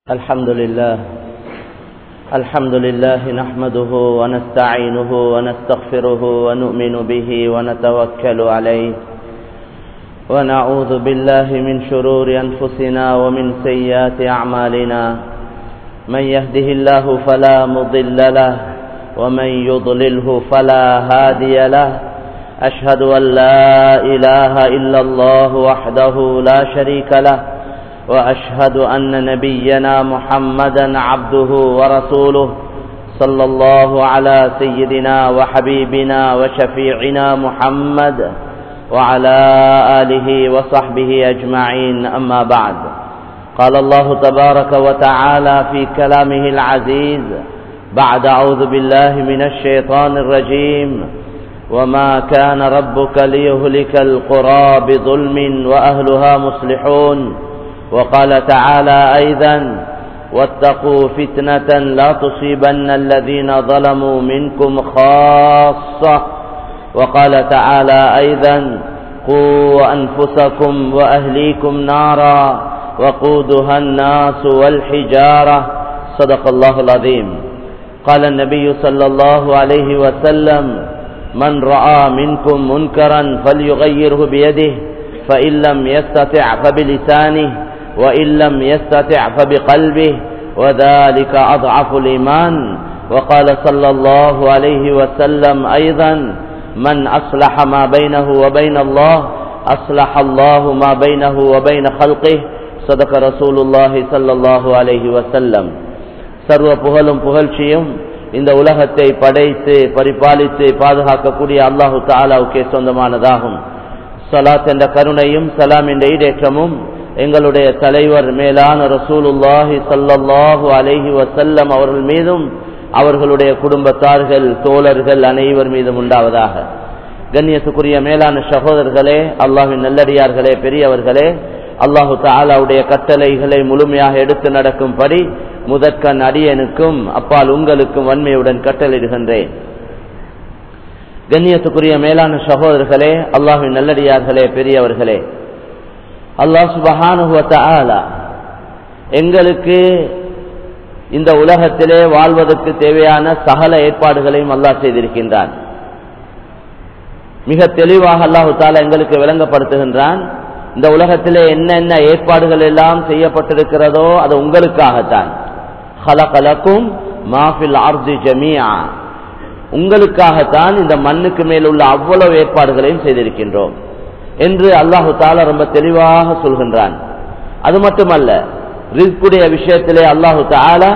الحمد لله الحمد لله نحمده ونستعينه ونستغفره ونؤمن به ونتوكل عليه ونعوذ بالله من شرور أنفسنا ومن سيئات أعمالنا من يهده الله فلا مضل له ومن يضلله فلا هادي له أشهد أن لا إله إلا الله وحده لا شريك له وأشهد أن نبينا محمدا عبده ورسوله صلى الله على سيدنا وحبيبنا وشفيعنا محمد وعلى آله وصحبه أجمعين أما بعد قال الله تبارك وتعالى في كلامه العزيز بعد أعوذ بالله من الشيطان الرجيم وما كان ربك ليهلك القرى بظلم وأهلها مصلحون وقال تعالى أيضا واتقوا فتنة لا تصيبن الذين ظلموا منكم خاصة وقال تعالى أيضا قوا أنفسكم وأهليكم نارا وقودها الناس والحجارة صدق الله العظيم قال النبي صلى الله عليه وسلم من رأى منكم منكرا فليغيره بيده فإن لم يستطع فبلسانه وإن لم يستطع فبقلبه وذلك أضعف الإيمان وقال صلى الله عليه وسلم أيضا من أصلح ما بينه وبين الله أصلح الله ما بينه وبين خلقه صدق رسول الله صلى الله عليه وسلم சர்வ புகழும் புகழ்ச்சியும் இந்த உலகத்தை படைத்து பரிபாலித்து பாதுகாக்கக்கூடிய அல்லாஹு தாலாவுக்கே சொந்தமானதாகும் சலாத் என்ற கருணையும் சலாம் என்ற ஈடேற்றமும் எங்களுடைய தலைவர் மேலான ரசூலுல்லாஹி சல்லல்லாஹு அலைஹி வசல்லம் அவர்கள் மீதும் அவர்களுடைய குடும்பத்தார்கள் தோழர்கள் அனைவர் மீதும் உண்டாவதாக கண்ணியத்துக்குரிய மேலான சகோதரர்களே அல்லாஹின் நல்லடியார்களே பெரியவர்களே அல்லாஹு தாலாவுடைய கட்டளைகளை முழுமையாக எடுத்து நடக்கும்படி முதற்கண் அடியனுக்கும் அப்பால் உங்களுக்கும் வன்மையுடன் கட்டளையிடுகின்றேன் கண்ணியத்துக்குரிய மேலான சகோதரர்களே அல்லாஹின் நல்லடியார்களே பெரியவர்களே அல்லாஹ் சுபஹானுவல எங்களுக்கு இந்த உலகத்திலே வாழ்வதற்கு தேவையான சகல ஏற்பாடுகளையும் அல்லாஹ் செய்திருக்கின்றான் மிக தெளிவாக அல்லாஹு தாலா எங்களுக்கு விளங்கப்படுத்துகின்றான் இந்த உலகத்திலே என்னென்ன ஏற்பாடுகள் எல்லாம் செய்யப்பட்டிருக்கிறதோ அது உங்களுக்காகத்தான் ஹலகலக்கும் மாஃபில் ஆர்ஜி ஜமியா உங்களுக்காகத்தான் இந்த மண்ணுக்கு மேல் உள்ள அவ்வளவு ஏற்பாடுகளையும் செய்திருக்கின்றோம் என்று அல்லாஹு தாலா ரொம்ப தெளிவாக சொல்கின்றான் அது மட்டுமல்ல ரிஸ்குடைய விஷயத்திலே அல்லாஹு தாலா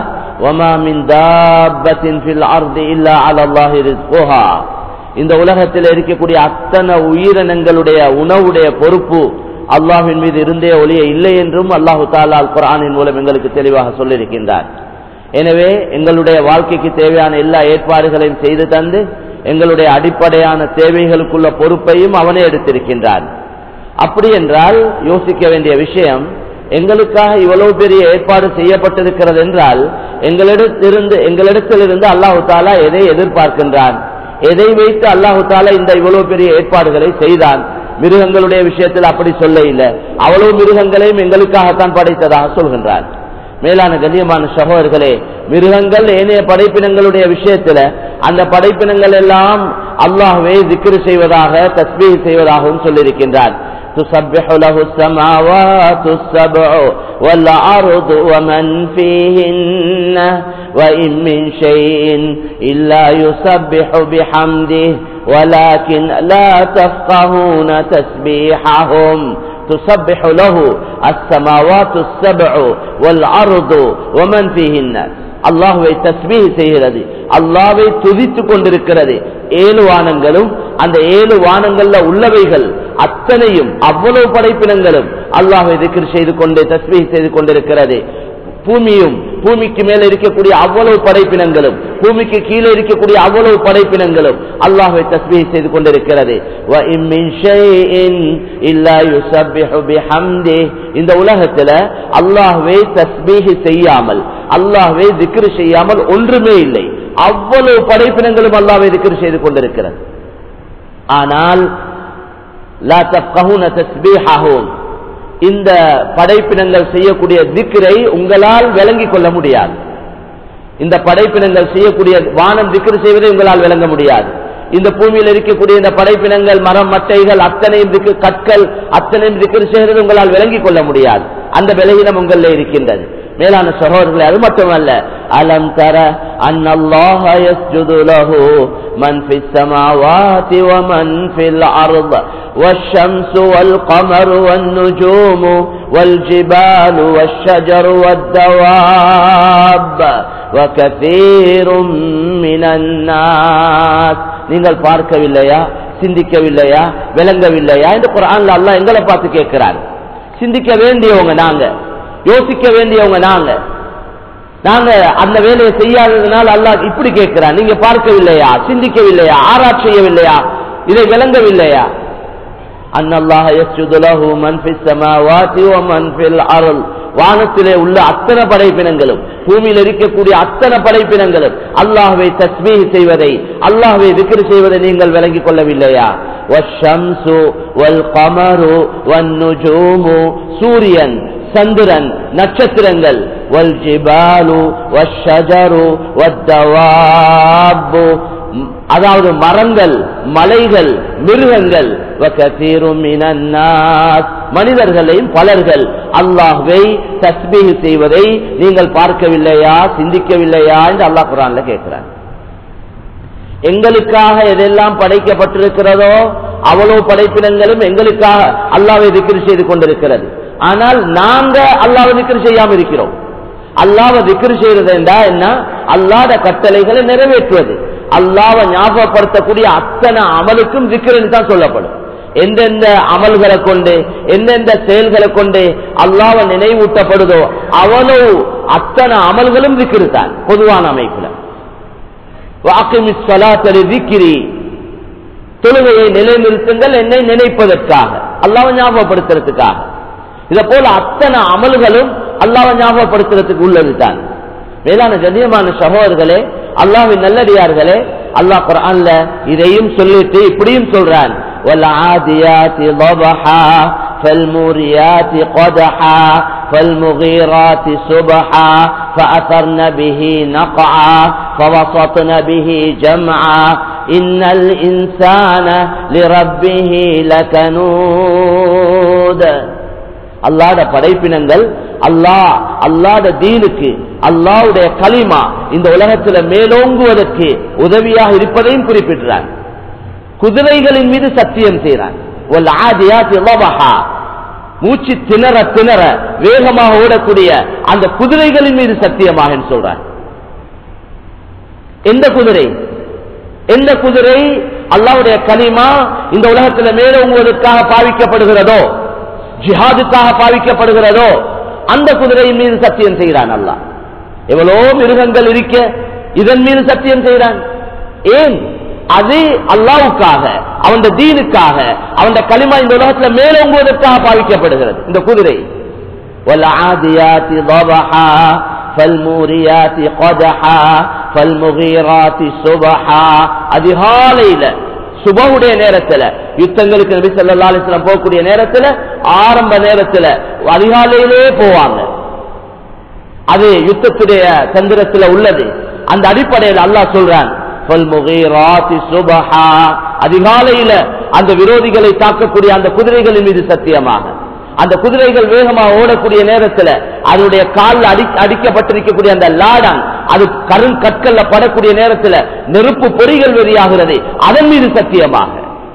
இந்த உலகத்தில் இருக்கக்கூடிய அத்தனை உயிரினங்களுடைய உணவுடைய பொறுப்பு அல்லாஹின் மீது இருந்தே ஒளிய இல்லை என்றும் அல்லாஹு தாலா அல் குரானின் மூலம் எங்களுக்கு தெளிவாக சொல்லியிருக்கின்றார் எனவே எங்களுடைய வாழ்க்கைக்கு தேவையான எல்லா ஏற்பாடுகளையும் செய்து தந்து எங்களுடைய அடிப்படையான தேவைகளுக்குள்ள பொறுப்பையும் அவனே எடுத்திருக்கின்றான் அப்படி என்றால் யோசிக்க வேண்டிய விஷயம் எங்களுக்காக இவ்வளவு பெரிய ஏற்பாடு செய்யப்பட்டிருக்கிறது என்றால் எங்களிடத்திலிருந்து எங்களிடத்திலிருந்து அல்லாஹு தாலா எதை எதிர்பார்க்கின்றான் எதை வைத்து அல்லாஹு தாலா இந்த இவ்வளவு பெரிய ஏற்பாடுகளை செய்தான் மிருகங்களுடைய விஷயத்தில் அப்படி சொல்ல இல்லை அவ்வளவு மிருகங்களையும் எங்களுக்காகத்தான் படைத்ததாக சொல்கின்றான் மேலான கண்ணியமான சகோதரர்களே மிருகங்கள் ஏனைய படைப்பினங்களுடைய விஷயத்துல அந்த படைப்பினங்கள் எல்லாம் அல்லாஹுவே திக்ரு செய்வதாக தஸ்மீ செய்வதாகவும் சொல்லியிருக்கின்றான் تسبح له السماوات السبع والأرض ومن فيهن وإن من شيء إلا يسبح بحمده ولكن لا تفقهون تسبيحهم تسبح له السماوات السبع والأرض ومن فيهن அல்லாஹுவை தஸ்மீஹ் செய்கிறது அல்லாவை துதித்துக் கொண்டிருக்கிறது ஏழு வானங்களும் அந்த ஏழு வானங்கள்ல உள்ளவைகள் அத்தனையும் அவ்வளவு படைப்பினங்களும் அல்லாஹை திக்ர் செய்து கொண்டு தஸ்மீஹ் செய்து கொண்டிருக்கிறது பூமியும் பூமிக்கு மேல இருக்கக்கூடிய அவ்வளவு படைப்பினங்களும் பூமிக்கு கீழே இருக்கக்கூடிய அவ்வளவு படைப்பினங்களும் அல்லாஹை தஸ்மீஹ் செய்து கொண்டிருக்கிறது இந்த உலகத்துல அல்லாஹுவை தஸ்மீஹ் செய்யாமல் அல்லாஹுவை திக்ரு செய்யாமல் ஒன்றுமே இல்லை அவ்வளவு படைப்பினங்களும் அல்லாஹை திக்ரு செய்து கொண்டிருக்கிறது ஆனால் இந்த படைப்பினங்கள் செய்யக்கூடிய திக்ரை உங்களால் விளங்கிக் கொள்ள முடியாது இந்த படைப்பினங்கள் செய்யக்கூடிய வானம் திக்ரு செய்வதை உங்களால் விளங்க முடியாது இந்த பூமியில் இருக்கக்கூடிய இந்த படைப்பினங்கள் மரம் மட்டைகள் அத்தனையும் திக்கு கற்கள் அத்தனையும் திக்ரு செய்கிறது உங்களால் விளங்கிக் கொள்ள முடியாது அந்த விலகினம் உங்களில் இருக்கின்றது மேலான சகோதரர்களே அது மட்டுமல்ல அலம் தர அன்னல்லாஹ யஸ்ஜுது லஹு மன் ஃபிஸ் ஸமாவாதி வ மன் ஃபில் அர்ض والشمس والقمر والنجوم والجبال والشجر والدواب وكثير من الناس நீங்கள் பார்க்கவில்லையா சிந்திக்கவில்லையா விளங்கவில்லையா என்று குரான்ல அல்லாஹ் எங்களை பார்த்து கேட்கிறார் சிந்திக்க வேண்டியவங்க நாங்க யோசிக்க வேண்டியவங்க நாங்க நாங்க அந்த வேலையை செய்யாததுனால அல்லாஹ் இப்படி கேட்கிறான் நீங்க பார்க்கவில்லையா சிந்திக்கவில்லையா ஆராய்ச்சி செய்யவில்லையா இதை விளங்கவில்லையா அன்னல்லாஹ யஸ்ஜுது லஹு மன் ஃபிஸ் ஸமாவாதி வ மன் ஃபில் அர்ல் வானத்திலே உள்ள அத்தனை படைப்பினங்களும் பூமியில் இருக்கக்கூடிய அத்தனை படைப்பினங்களும் அல்லாஹ்வை தஸ்பீஹ் செய்வதை அல்லாஹ்வை திக்ர் செய்வதை நீங்கள் விளங்கிக் கொள்ளவில்லையா வஷம்சு வல் கமரு வன் நுஜூமு சூரியன் சந்திரன் நட்சத்திரங்கள் வல் ஜிபாலு வஷஜரு வத்தவாபு அதாவது மரங்கள் மலைகள் மிருகங்கள் மனிதர்களையும் பலர்கள் அல்லாஹ்வை தஸ்பீஹ் செய்வதை நீங்கள் பார்க்கவில்லையா சிந்திக்கவில்லையா என்று அல்லாஹ் குரான்ல கேட்கிறார் எங்களுக்காக எதெல்லாம் படைக்கப்பட்டிருக்கிறதோ அவ்வளவு படைப்பினங்களும் எங்களுக்காக அல்லாவை திக்ரு செய்து கொண்டிருக்கிறது ஆனால் நாங்க அல்லாவை திக்ரு செய்யாம இருக்கிறோம் அல்லாவை திக்ரு செய்யறது என்றா என்ன அல்லாத கட்டளைகளை நிறைவேற்றுவது அல்லாவை ஞாபகப்படுத்தக்கூடிய அத்தனை அமலுக்கும் திக்ருன்னு தான் சொல்லப்படும் எந்தெந்த அமல்களை கொண்டு எந்தெந்த செயல்களை கொண்டு அல்லாவை நினைவூட்டப்படுதோ அவ்வளவு அத்தனை அமல்களும் திக்ரு தான் பொதுவான அமைப்புல திக்கிரி தொழுகையை நிலைநிறுத்துங்கள் என்னை நினைப்பதற்காக அல்லாவை ஞாபகப்படுத்துறதுக்காக இதை போல அத்தனை அமல்களும் அல்லாவை ஞாபகப்படுத்துறதுக்கு உள்ளது தான் மேலான கண்ணியமான சகோதரர்களே அல்லாவின் நல்லடியார்களே அல்லாஹ் குரான்ல இதையும் சொல்லிட்டு இப்படியும் சொல்றான் والعاديات ضبحا فالموريات قدحا فالمغيرات سبحا فأثرن به نقعا فوسطن به جمعا إن الإنسان لربه لكنود அல்லாட படைப்பினங்கள் அல்லாஹ் அல்லாட தீனுக்கு அல்லாவுடைய களிமா இந்த உலகத்தில் மேலோங்குவதற்கு உதவியாக இருப்பதையும் குறிப்பிடுறார் குதிரைகளின் மீது சத்தியம் செய்கிறான் மூச்சு திணற திணற வேகமாக ஓடக்கூடிய அந்த குதிரைகளின் மீது சத்தியமாக சொல்றார் எந்த குதிரை எந்த குதிரை அல்லாவுடைய களிமா இந்த உலகத்தில் மேலோங்குவதற்காக பாவிக்கப்படுகிறதோ ஜிஹாதுக்காக பாவிக்கப்படுகிறதோ அந்த குதிரையின் மீது சத்தியம் செய்கிறான் அல்லா எவ்வளோ மிருகங்கள் இருக்க இதன் மீது சத்தியம் செய்கிறான் ஏன் அது அல்லாவுக்காக அவன் தீனுக்காக அவன் களிமா இந்த உலகத்தில் மேலோங்குவதற்காக பாவிக்கப்படுகிறது இந்த குதிரை فالموريات قدحا فالمغيرات صبحا அதிகாலையில சுபவுடைய நேரத்துல யுத்தங்களுக்கு நபி சொல்லா அலிஸ்லாம் போகக்கூடிய நேரத்துல ஆரம்ப நேரத்துல அதிகாலையிலே போவாங்க அது யுத்தத்துடைய சந்திரத்துல உள்ளது அந்த அடிப்படையில் அல்லாஹ் சொல்றான் அதிகாலையில அந்த விரோதிகளை தாக்கக்கூடிய அந்த குதிரைகளின் மீது சத்தியமாக அந்த குதிரைகள் வேகமாக ஓடக்கூடிய நேரத்தில் அதனுடைய காலில் அடி அடிக்கப்பட்டிருக்கக்கூடிய அந்த லாடான் அது கரும் கற்கள்ல படக்கூடிய நேரத்தில் நெருப்பு பொறிகள் வெளியாகிறது அதன் மீது சத்தியமாக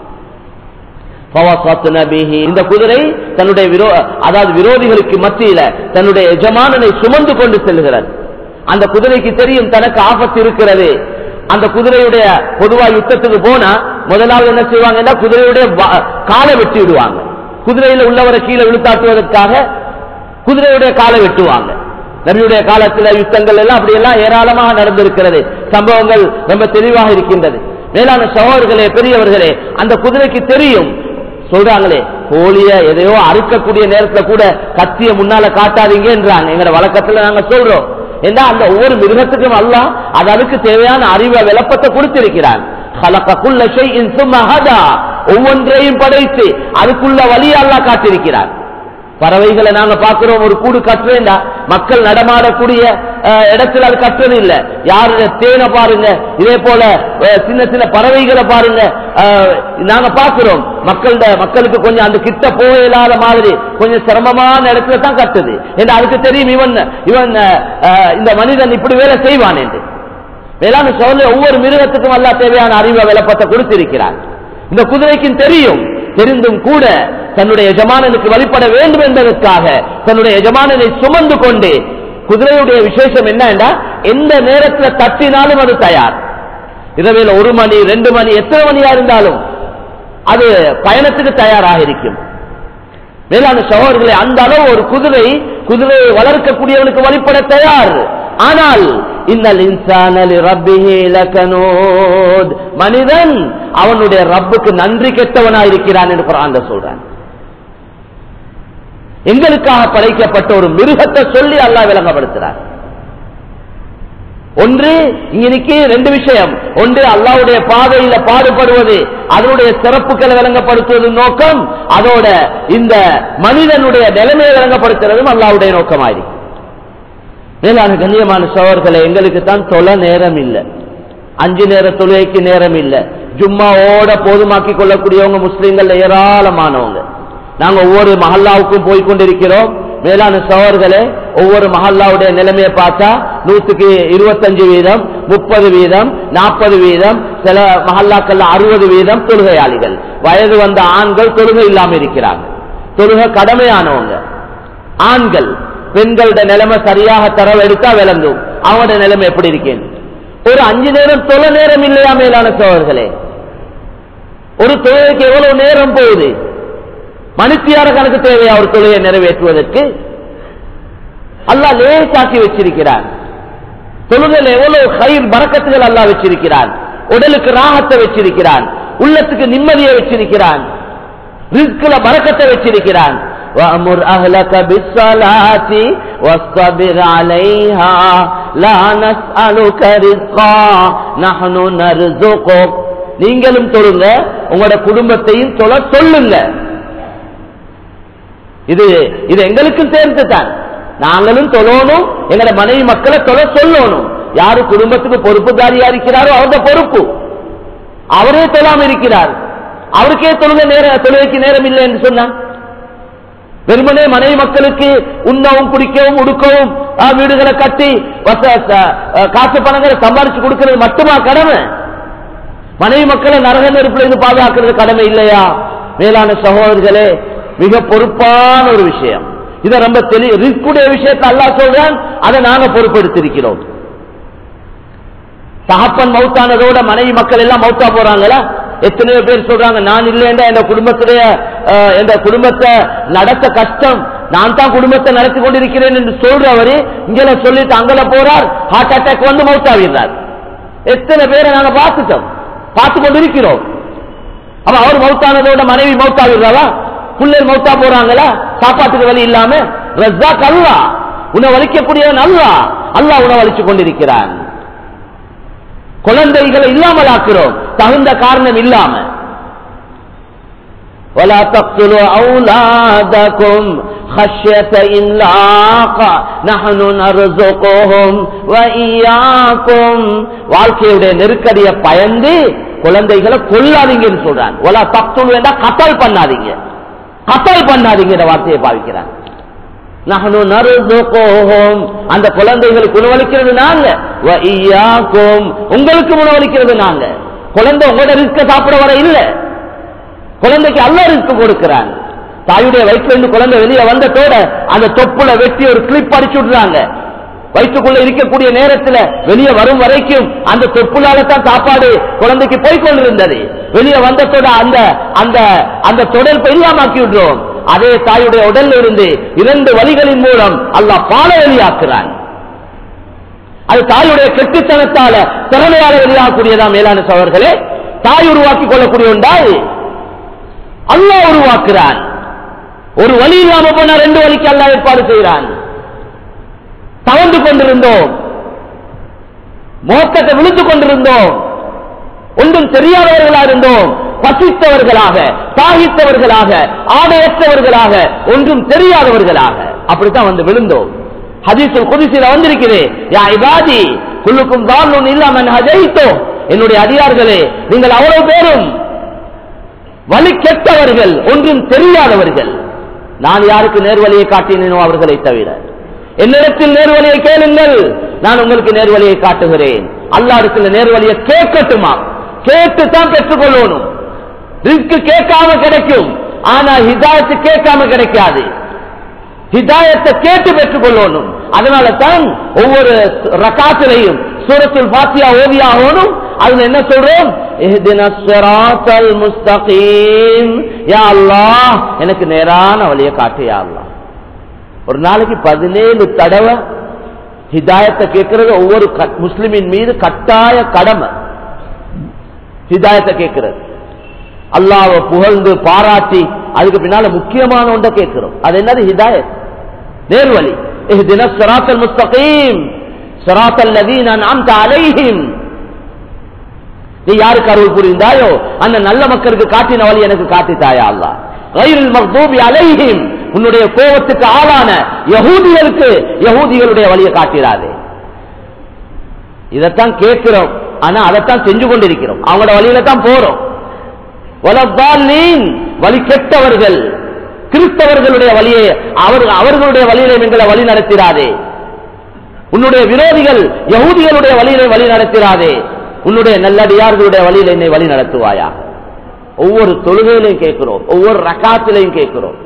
இந்த குதிரை தன்னுடைய விரோ அதாவது விரோதிகளுக்கு மத்தியில தன்னுடைய எஜமானனை சுமந்து கொண்டு செல்கிறது அந்த குதிரைக்கு தெரியும் தனக்கு ஆபத்து இருக்கிறது அந்த குதிரையுடைய பொதுவா யுத்தத்துக்கு போனா முதலாவது என்ன செய்வாங்கன்னா குதிரையுடைய காலை வெட்டி விடுவாங்க குதிரையில உள்ளவரை கீழே விழுத்தாட்டுவதற்காக குதிரையுடைய காலை வெட்டுவாங்க நபியுடைய காலத்தில் யுத்தங்கள் எல்லாம் அப்படியெல்லாம் ஏராளமாக நடந்திருக்கிறது சம்பவங்கள் ரொம்ப தெளிவாக இருக்கின்றது மேலான சகோதரர்களே பெரியவர்களே அந்த குதிரைக்கு தெரியும் சொல்றாங்களே கோழிய எதையோ அறுக்கக்கூடிய நேரத்துல கூட கத்திய முன்னால காட்டாதீங்கன்றாங்க எங்க வழக்கத்துல நாங்க சொல்றோம் ஏன்னா அந்த ஒவ்வொரு மிருகத்துக்கும் அல்ல அது அதுக்கு தேவையான அறிவை விளப்பத்தை கொடுத்திருக்கிறான் ஒவ்வொன்றையும் படைத்து அதுக்குள்ள வழி அல்லா காட்டிருக்கிறார் பறவைகளை நாங்க பார்க்கிறோம் ஒரு கூடு கட்டுறேன்டா மக்கள் நடமாடக்கூடிய அஹ், இடத்துல அது கட்டுறது இல்ல யாரு தேனை பாருங்க இதே போல அஹ், சின்ன சின்ன பறவைகளை பாருங்க அஹ், நாங்க பார்க்கிறோம் மக்கள்ட மக்களுக்கு கொஞ்சம் அந்த கிட்ட போயிடாத மாதிரி கொஞ்சம் சிரமமான இடத்துல தான் கட்டுது என்று அதுக்கு தெரியும் இவன் இவன் அஹ், இந்த மனிதன் இப்படி வேலை செய்வான் என்று வேளாண் சோழ ஒவ்வொரு மிருகத்துக்கும் அல்லா தேவையான அறிவை விளப்பத்தை கொடுத்திருக்கிறார் இந்த குதிரைக்கும் தெரியும் தெரிந்தும் கூட தன்னுடைய எஜமானனுக்கு வழிபட வேண்டும் என்பதற்காக தன்னுடைய எஜமானனை சுமந்து கொண்டு குதிரையுடைய விசேஷம் என்னன்னா எந்த நேரத்தில் தட்டினாலும் அது தயார் இரவில் ஒரு மணி ரெண்டு மணி எத்தனை மணியா இருந்தாலும் அது பயணத்துக்கு தயாராக இருக்கும் மேலான சகோதரர்களை அந்த அளவு ஒரு குதிரை குதிரையை வளர்க்கக்கூடியவனுக்கு வழிபட தயார் ஆனால் இன்னல் இன்சானலி ரப்பிஹி லகனூத் மனிதன் அவனுடைய ரப்புக்கு நன்றி கெட்டவனாய் இருக்கிறான் என்று குரான்ல சொல்றான் எங்களுக்காக படைக்கப்பட்ட ஒரு மிருகத்தை சொல்லி அல்லாஹ் விளங்கப்படுத்துறார் ஒன்று இன்னைக்கு ரெண்டு விஷயம் ஒன்று அல்லாவுடைய பாதையில பாடுபடுவது அதனுடைய சிறப்புகளை விளங்கப்படுத்துவது நோக்கம் அதோட இந்த மனிதனுடைய நிலைமையை விளங்கப்படுத்துறதும் அல்லாவுடைய நோக்கமாயிருக்கு மேலான கண்ணியமான சோழர்களை எங்களுக்கு தான் தொலை நேரம் இல்லை அஞ்சு நேர தொழுகைக்கு நேரம் இல்லை ஜும்மாவோட போதுமாக்கி கொள்ளக்கூடியவங்க முஸ்லீம்கள் ஏராளமானவங்க நாங்க ஒவ்வொரு மஹல்லாவுக்கும் போய் கொண்டிருக்கிறோம் மேலான சோழர்களே ஒவ்வொரு மஹல்லாவுடைய நிலைமையை பார்த்தா நூத்துக்கு இருபத்தஞ்சு வீதம் முப்பது வீதம் நாற்பது வீதம் சில மஹல்லாக்கள்ல அறுபது வீதம் தொழுகையாளிகள் வயது வந்த ஆண்கள் தொழுகை இல்லாம இருக்கிறாங்க தொழுகை கடமையானவங்க ஆண்கள் பெண்களோட நிலைமை சரியாக தரவெடுத்தா விளங்கும் அவனோட நிலைமை எப்படி இருக்கேன் ஒரு அஞ்சு நேரம் தொலை நேரம் இல்லையா மேலான சோழர்களே ஒரு தொழிலுக்கு எவ்வளவு நேரம் போகுது மனுத்தியார கணக்கு தேவையா ஒரு தொழிலை நிறைவேற்றுவதற்கு அல்லாஹ் லேசாக்கி வச்சிருக்கிறான் தொழுகையில் எவ்வளவு கயிர் பறக்கத்துகள் அல்லாஹ் வச்சிருக்கிறான் உடலுக்கு ராகத்தை வச்சிருக்கிறான் உள்ளத்துக்கு நிம்மதியை வச்சிருக்கிறான் ரிஸ்குல பறக்கத்தை வச்சிருக்கிறான் وأمر أهلك بالصلاة واصطبر عليها لا نسألك رزقا نحن نرزقك நீங்களும் தொழுங்க உங்களோட குடும்பத்தையும் தொழ சொல்லுங்க இது இது எங்களுக்கும் சேர்த்து தான் நாங்களும் தொழணும் எங்களோட மனைவி மக்களை தொழ சொல்லணும் யாரு குடும்பத்துக்கு பொறுப்புதாரியா இருக்கிறாரோ அவங்க பொறுப்பு அவரே தொழாம இருக்கிறார் அவருக்கே தொழுக நேரம் தொழுகைக்கு நேரம் இல்லை என்று சொன்னான் வெறுமனே மனைவி மக்களுக்கு உண்ணவும் குடிக்கவும் உடுக்கவும் ஆ, வீடுகளை கட்டி வச- ச- ஆ, காசு பணங்களை சம்பாரிச்சு கொடுக்கிறது மட்டுமா கடமை மனைவி மக்களை நரக நெருப்புல இருந்து பாதுகாக்கிறது கடமை இல்லையா மேலான சகோதரர்களே மிக பொறுப்பான ஒரு விஷயம் இதை ரொம்ப தெளி ரிஸ்குடைய விஷயத்தை அல்லாஹ் சொல்றான் அதை நாங்க பொறுப்பெடுத்திருக்கிறோம் தகப்பன் மௌத்தானதோட மனைவி மக்கள் எல்லாம் மௌத்தா போறாங்களா எத்தனையோ பேர் சொல்றாங்க நான் இல்லைண்டா என் குடும்பத்துடைய அஹ், என் குடும்பத்தை நடத்த கஷ்டம் நான் தான் குடும்பத்தை நடத்தி கொண்டிருக்கிறேன் என்று சொல்றவரு இங்கே சொல்லிட்டு அங்கல போறார் ஹார்ட் அட்டாக் வந்து மௌத்தாவிடுறார் எத்தனை பேரை நாங்க பார்த்துட்டோம் பார்த்து கொண்டிருக்கிறோம் அப்ப அவர் மௌத்தானதோட மனைவி மௌத்தாவிடுறாவா பிள்ளைகள் மௌத்தா போறாங்களா சாப்பாட்டுக்கு வழி இல்லாம ரஸ்ஸாக் அல்லா உணவளிக்கக்கூடியவன் அல்லா அல்லாஹ் உணவளிச்சு கொண்டிருக்கிறான் குழந்தைகளை இல்லாமல் ஆக்கிறோம் தகுந்த காரணம் இல்லாம ولا تقتلوا أولادكم خشية إملاق نحن نرزقهم وإياكم வாழ்க்கையுடைய நெருக்கடியை பயந்து குழந்தைகளை கொல்லாதீங்கன்னு சொல்றான் ஒலா தப்துல் வேண்டா கத்தல் பண்ணாதீங்க கத்தல் பண்ணாதீங்க இந்த வார்த்தையை பாவிக்கிறான் நஹனு நருதுகுஹும் அந்த குழந்தைகளுக்கு உணவளிக்கிறது நாங்க வ ஈயாக்கும் உங்களுக்கு உணவளிக்கிறது நாங்க குழந்தை உங்களோட ரிஸ்க சாப்பிட வர இல்ல குழந்தைக்கு அல்ல ரிஸ்க் கொடுக்கிறான் தாயுடைய வயிற்றுல இருந்து குழந்தை வெளியே வந்ததோட அந்த தொப்புல வெட்டி ஒரு கிளிப் அடிச்சு விடுறாங்க வயிற்றுக்குள்ள இருக்கக்கூடிய நேரத்துல வெளியே வரும் வரைக்கும் அந்த தொப்புலால தான் சாப்பாடு குழந்தைக்கு போய் கொண்டிருந்தது வெளியே வந்ததோட அந்த அந்த அந்த தொடர்பை இல்லாமக்கி விடுறோம் அதே தாயுடைய உடல்ல இருந்து இரண்டு வழிகளின் மூலம் அல்லாஹ் பால வெளியாக்குறான் அது தாயுடைய கெட்டுத்தனத்தால திறமையால வெளியாகக்கூடியதா மேலான சோழர்களே தாய் உருவாக்கி கொள்ளக்கூடிய உண்டாய் அல்லாஹ் உருவாக்குறான் ஒரு வழி இல்லாம போனா ரெண்டு வழிக்கு அல்லாஹ் ஏற்பாடு செய்கிறான் தவந்து கொண்டிருந்தோம் மோக்கத்தை விழுந்து கொண்டிருந்தோம் ஒன்றும் தெரியாதவர்களா இருந்தோம் பசித்தவர்களாக தாகித்தவர்களாக ஆடையற்றவர்களாக ஒன்றும் தெரியாதவர்களாக அப்படித்தான் வந்து விழுந்தோம் ஹதீசுல் குதிசில வந்திருக்கிறே யா இபாதி குல்லுக்கும் தானும் இல்லாமன் ஹஜைத்தோ என்னுடைய அடியார்களே நீங்கள் அவ்வளவு பேரும் வழி கெட்டவர்கள் ஒன்றும் தெரியாதவர்கள் நான் யாருக்கு நேர்வழியை காட்டினேனோ அவர்களை தவிர என்னிடத்தில் நேர்வழியை கேளுங்கள் நான் உங்களுக்கு நேர்வழியை காட்டுகிறேன் அல்லாடத்தில் நேர்வழியை கேட்கட்டுமா கேட்டு தான் பெற்றுக்கொள்ளணும் ரிஸ்க் கேட்காம கிடைக்கும் ஆனா ஹிதாயத்து கேட்காம கிடைக்காது ஹிதாயத்தை கேட்டு பெற்றுக் கொள்ளணும் அதனால தான் ஒவ்வொரு ரகாத்திலையும் சூரத்துல் பாத்தியா ஓவியா ஆகணும் அதுல என்ன சொல்றோம் இஹ்தின ஸிராத்தல் முஸ்தகீம் யா அல்லாஹ் எனக்கு நேரான வழியை காட்டு யா அல்லாஹ் ஒரு நாளைக்கு பதினேழு தடவை ஹிதாயத்தை கேட்கறது ஒவ்வொரு க- முஸ்லிமின் மீது கட்டாய கடமை ஹிதாயத்தை கேட்கிறது அல்லாஹ்வை புகழ்ந்து பாராட்டி அதுக்கு பின்னால முக்கியமான ஒன்றை கேட்கிறோம் அது என்னது ஹிதாயத் நேர்வழி இஹ்தின ஸிராத்தல் முஸ்தகீம் ஸிராத்தல் லதீன அன்அம்த அலைஹிம் நீ யாருக்கு அருள் புரிந்தாயோ அந்த நல்ல மக்களுக்கு காட்டின வழி எனக்கு காட்டித்தாயா அல்லா கயிறில் மக்தூபி அலைஹிம் உன்னுடைய கோபத்துக்கு ஆளான யகூதிகளுக்கு யகூதிகளுடைய வழியை காட்டிடாதே இதைத்தான் கேட்கிறோம் ஆனா அதைத்தான் செஞ்சு கொண்டிருக்கிறோம் அவங்களோட வழியில தான் போறோம் வலத்தாலீன் வழி கெட்டவர்கள் கிறிஸ்தவர்களுடைய வழியை அவர் அவர்களுடைய வழியிலே எங்களை வழி நடத்திடாதே உன்னுடைய விரோதிகள் யகூதிகளுடைய வழியிலே வழி நடத்திடாதே உன்னுடைய நல்லடியார்களுடைய வழியில் என்னை வழி நடத்துவாயா ஒவ்வொரு தொழுகையிலையும் கேட்கிறோம் ஒவ்வொரு ரக்காத்திலையும் கேட்கிறோம்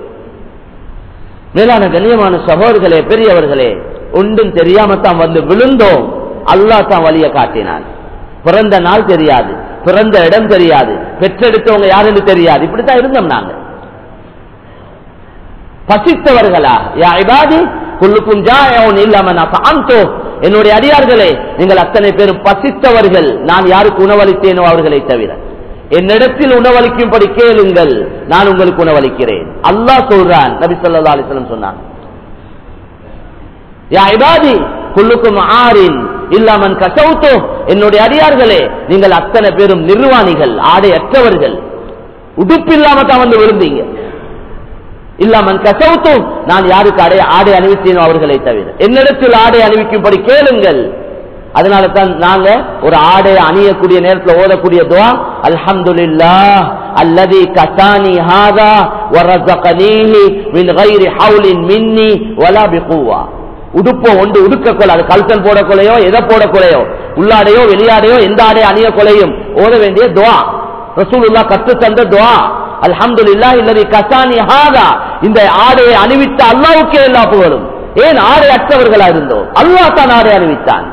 மேலான கண்ணியமான சகோதர்களே பெரியவர்களே ஒன்றும் தெரியாம தான் வந்து விழுந்தோம் அல்லாஹ் தான் வழியை காட்டினான் பிறந்த நாள் தெரியாது பிறந்த இடம் தெரியாது பெற்றெடுத்தவங்க யாருன்னு தெரியாது இப்படித்தான் இருந்தோம் நாங்க பசித்தவர்களா யா இபாதி குல்லுக்கும் ஜாயவுன் இல்லாம நான் என்னுடைய அடியார்களே நீங்கள் அத்தனை பேரும் பசித்தவர்கள் நான் யாருக்கு உணவளித்தேனோ அவர்களை தவிர என்னிடத்தில் உணவளிக்கும்படி கேளுங்கள் நான் உங்களுக்கு உணவளிக்கிறேன் அல்லாஹ் சொல்றான் நபி ஸல்லல்லாஹு அலைஹி வஸல்லம் சொன்னான் யா இபாதி குல்லுக்கும் ஆரின் இல்லாமன் கசவுத்தோ என்னுடைய அடியார்களே நீங்கள் அத்தனை பேரும் நிர்வாணிகள் ஆடை அற்றவர்கள் உடுப்பு இல்லாம தான் வந்து விழுந்தீங்க இல்லாமன் கசவுத்தும் நான் யாருக்கு அடை ஆடை அணிவித்தேனோ அவர்களை தவிர என்னிடத்தில் ஆடை அணிவிக்கும்படி கேளுங்கள் அதனால தான் நாங்க ஒரு ஆடை அணியக்கூடிய நேரத்தில் ஓதக்கூடிய துவா அல்ஹம்துலில்லாஹ் அல்லதி கசானி ஹாதா வரஸகனீஹி மின் கைரி ஹவுலின் மின்னி வலா பிகுவா உடுப்போ ஒன்று உடுக்க கொலை அது கல்சன் போட கொலையோ எதை போட கொலையோ உள்ளாடையோ வெளியாடையோ எந்த ஆடை அணிய கொலையும் ஓத வேண்டிய துவா ரசூலுல்லாஹ் கற்று தந்த துவா அல்ஹம்துலில்லாஹ் இல்லதி கசானி ஹாதா இந்த ஆடையை அணிவித்த அல்லாஹ்வுக்கே எல்லா புகழும் ஏன் ஆடை அற்றவர்களா இருந்தோம் அல்லாஹ் தான் ஆடை அணிவித்தான்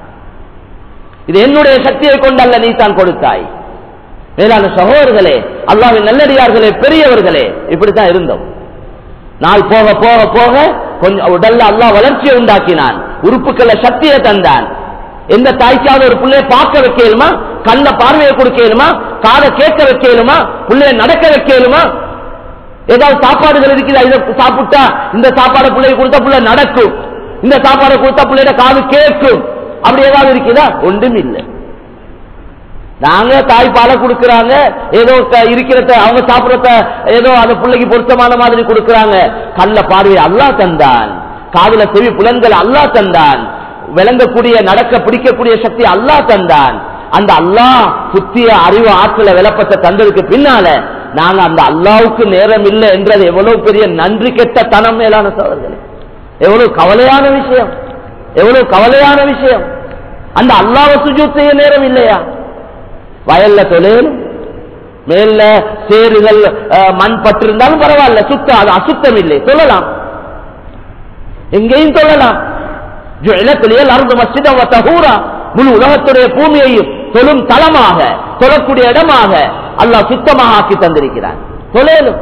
இது என்னுடைய சக்தியை கொண்டல்ல நீ தான் கொடுத்தாய் மேலான சகோதரர்களே அல்லாவின் நல்லடியார்களே பெரியவர்களே இப்படித்தான் இருந்தோம் நாள் போக போக போக கொஞ்சம் உடல்ல அல்லாஹ் வளர்ச்சியை உண்டாக்கினான் உறுப்புக்களை சக்தியை தந்தான் எந்த தாய்க்காவது ஒரு பிள்ளைய பார்க்க வைக்கலுமா கண்ண பார்வையை கொடுக்கலுமா காதை கேட்க வைக்கலுமா பிள்ளைய நடக்க வைக்கலுமா ஏதாவது சாப்பாடுகள் இருக்குதா இதை சாப்பிட்டா இந்த சாப்பாடு பிள்ளைய கொடுத்தா பிள்ளை நடக்கும் இந்த சாப்பாடை கொடுத்தா பிள்ளையோட காது கேட்கும் அப்படி ஏதாவது இருக்குதா ஒன்றும் இல்லை நாங்க தாய்ப்பாலை கொடுக்கறாங்க ஏதோ க- இருக்கிறத அவங்க சாப்பிடறத ஏதோ அந்த பிள்ளைக்கு பொருத்தமான மாதிரி கொடுக்கறாங்க கல்ல பார்வை அல்லாஹ் தந்தான் காதுல செவி புலன்கள் அல்லாஹ் தந்தான் விளங்கக்கூடிய நடக்க பிடிக்கக்கூடிய சக்தி அல்லாஹ் தந்தான் அந்த அல்லாஹ் புத்திய அறிவு ஆற்றல விளப்பத்தை தந்ததுக்கு பின்னால நாங்க அந்த அல்லாவுக்கு நேரம் இல்லை என்றது எவ்வளவு பெரிய நன்றி கெட்ட தனம் மேலான சோழர்களே எவ்வளவு கவலையான விஷயம் எவ்வளவு கவலையான விஷயம் அந்த அல்லாஹ் சுஜூத் செய்ய நேரம் இல்லையா வயல்ல தொழில் மேல சேறுகள் அஹ், மண் பட்டு இருந்தாலும் பரவாயில்ல சுத்தம் அது அசுத்தம் இல்லை சொல்லலாம் எங்கேயும் சொல்லலாம் ஜுஇலத்துல் அர்து மஸ்ஜிதன் வ தஹூரா. முழு உலகத்துடைய பூமியையும் தொழும் தளமாக தொழக்கூடிய இடமாக அல்லாஹ் சுத்தமாக ஆக்கி தந்திருக்கிறான் தொழலும்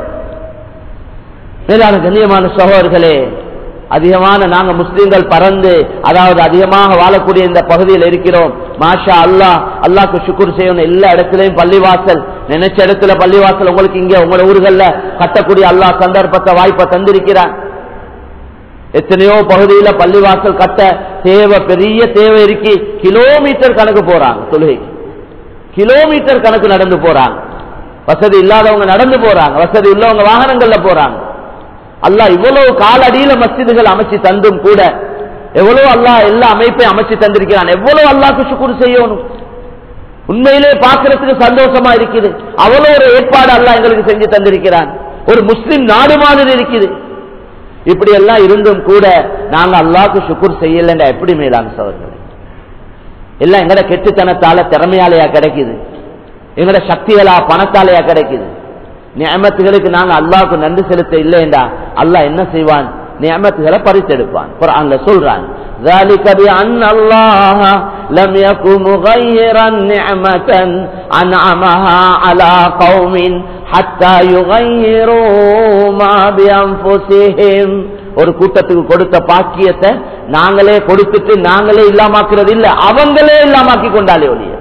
மேலான கண்ணியமான சகோதரர்களே அதிகமான நாங்க முஸ்லிம்கள் பறந்து அதாவது அதிகமாக வாழக்கூடிய இந்த பகுதியில் இருக்கிறோம் மாஷா அல்லாஹ் அல்லாஹ்க்கு சுக்குர் செய்யணும் எல்லா இடத்துலயும் பள்ளிவாசல் நினைச்ச இடத்துல பள்ளிவாசல் உங்களுக்கு இங்க உங்களோட ஊர்கள்ல கட்டக்கூடிய அல்லாஹ் சந்தர்ப்பத்தை வாய்ப்பை தந்திருக்கிறான் எத்தனையோ பகுதியில பள்ளிவாசல் கட்ட தேவை பெரிய தேவை இருக்கு கிலோமீட்டர் கணக்கு போறாங்க தொழுகை கிலோமீட்டர் கணக்கு நடந்து போறாங்க வசதி இல்லாதவங்க நடந்து போறாங்க வசதி உள்ளவங்க வாகனங்கள்ல போறாங்க அல்லாஹ் இவ்வளவு காலடியில மஸ்ஜிதுகள் அமைச்சு தந்தும் கூட எவ்வளவு அல்லாஹ் எல்லா அமைப்பையும் அமைச்சு தந்திருக்கிறான் எவ்வளவு அல்லாஹ்க்கு சுக்குர் செய்யணும் உண்மையிலே பார்க்கறதுக்கு சந்தோஷமா இருக்குது அவ்வளவு ஒரு ஏற்பாடு அல்லாஹ் எங்களுக்கு செஞ்சு தந்திருக்கிறான் ஒரு முஸ்லிம் நாடு மாதிரி இருக்குது இப்படி எல்லாம் இருந்தும் கூட நாங்க அல்லாஹ்க்கு சுக்குர் செய்யலன்னா எப்படி மேலான சவர்களே எல்லாம் எங்கட கெட்டுத்தனத்தால திறமையாலையா கிடைக்குது எங்கட சக்திகளா பணத்தாலையா கிடைக்குது நியமத்துகளுக்கு நாங்க அல்லாஹ்க்கு நன்றி செலுத்த இல்லைண்டா அல்லாஹ் என்ன செய்வான் நியமத்துகளை பறித்தெடுப்பான் குர்ஆன்ல சொல்றான் ذلك بأن الله لم يكن مغيرا نعمة أنعمها على قوم حتى يغيروا ما بأنفسهم ஒரு கூட்டத்துக்கு கொடுத்த பாக்கியத்தை நாங்களே கொடுத்துட்டு நாங்களே இல்லாமாக்குறது இல்ல அவங்களே இல்லாமாக்கி கொண்டாலே ஒழிய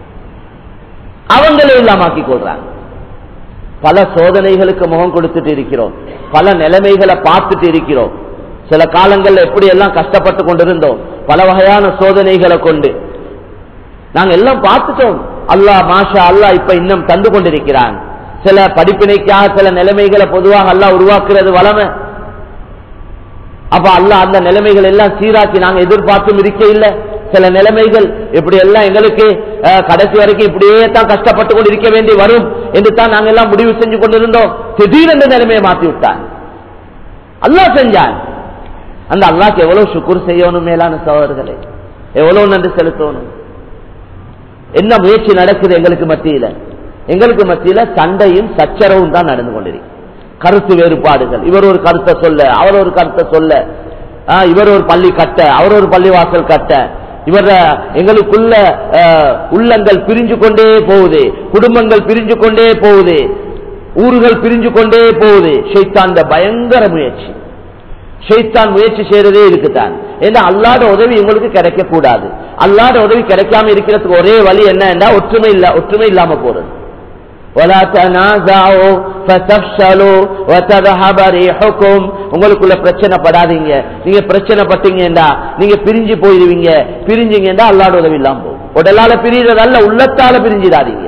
அவங்களே இல்லாமாக்கி கொள்றாங்க பல சோதனைகளுக்கு முகம் கொடுத்துட்டு இருக்கிறோம் பல நிலைமைகளை பார்த்துட்டு இருக்கிறோம் சில காலங்கள்ல எப்படி எல்லாம் கஷ்டப்பட்டு கொண்டிருந்தோம் பல வகையான சோதனைகளை கொண்டு நாங்க எல்லாம் பார்த்துட்டோம் அல்லாஹ் மாஷா அல்லாஹ் இப்ப இன்னும் தந்து கொண்டிருக்கிறான் சில படிப்பினைக்காக சில நிலைமைகளை பொதுவாக அல்லாஹ் உருவாக்குறது வளமை அப்ப அல்லாஹ் அந்த நிலைமைகள் எல்லாம் சீராக்கி நாங்க எதிர்பார்த்தும் இருக்க இல்ல சில நிலைமைகள் இப்படி எல்லாம் எங்களுக்கு அஹ், கடைசி வரைக்கும் இப்படியே தான் கஷ்டப்பட்டு கொண்டு இருக்க வேண்டி வரும் என்று தான் நாங்க எல்லாம் முடிவு செஞ்சு கொண்டிருந்தோம் திடீரென்று நிலைமையை மாத்தி விட்டான் அல்லாஹ் செஞ்சான் அந்த அல்லாஹ்க்கு எவ்வளவு சுக்குர் செய்யணும் மேலான சகோதரர்களே எவ்வளவு நன்றி செலுத்தணும் என்ன முயற்சி நடக்குது எங்களுக்கு மத்தியில எங்களுக்கு மத்தியில சண்டையும் சச்சரவும் தான் நடந்து கொண்டிருக்கு கருத்து வேறுபாடுகள் இவர் ஒரு கருத்தை சொல்ல அவர் ஒரு கருத்தை சொல்ல ஆ, இவர் ஒரு பள்ளி கட்ட அவர் ஒரு பள்ளிவாசல் கட்ட இவர எங்களுக்குள்ள ஆ, உள்ளங்கள் பிரிஞ்சு கொண்டே போகுது குடும்பங்கள் பிரிஞ்சு கொண்டே போகுது ஊர்கள் பிரிஞ்சு கொண்டே போகுது ஷைத்தான் பயங்கர முயற்சி ஷைத்தான் முயற்சி செய்யறதே இருக்குதான் ஏன்னா அல்லாத உதவி உங்களுக்கு கிடைக்க கூடாது அல்லாத உதவி கிடைக்காம இருக்கிறதுக்கு ஒரே வழி என்ன ஒற்றுமை இல்ல ஒற்றுமை இல்லாம போறது ولا تنازعوا فتفشلوا وتذهب ريحكم உங்களுக்குள்ள பிரச்சனை படாதீங்க நீங்க பிரச்சனை பட்டீங்கடா நீங்க பிரிஞ்சு போயிருவீங்க பிரிஞ்சீங்கடா அல்லாஹ்வோட உதவி இல்லாம போகும் உடலால பிரியறதல்ல உள்ளத்தால பிரிஞ்சிடாதீங்க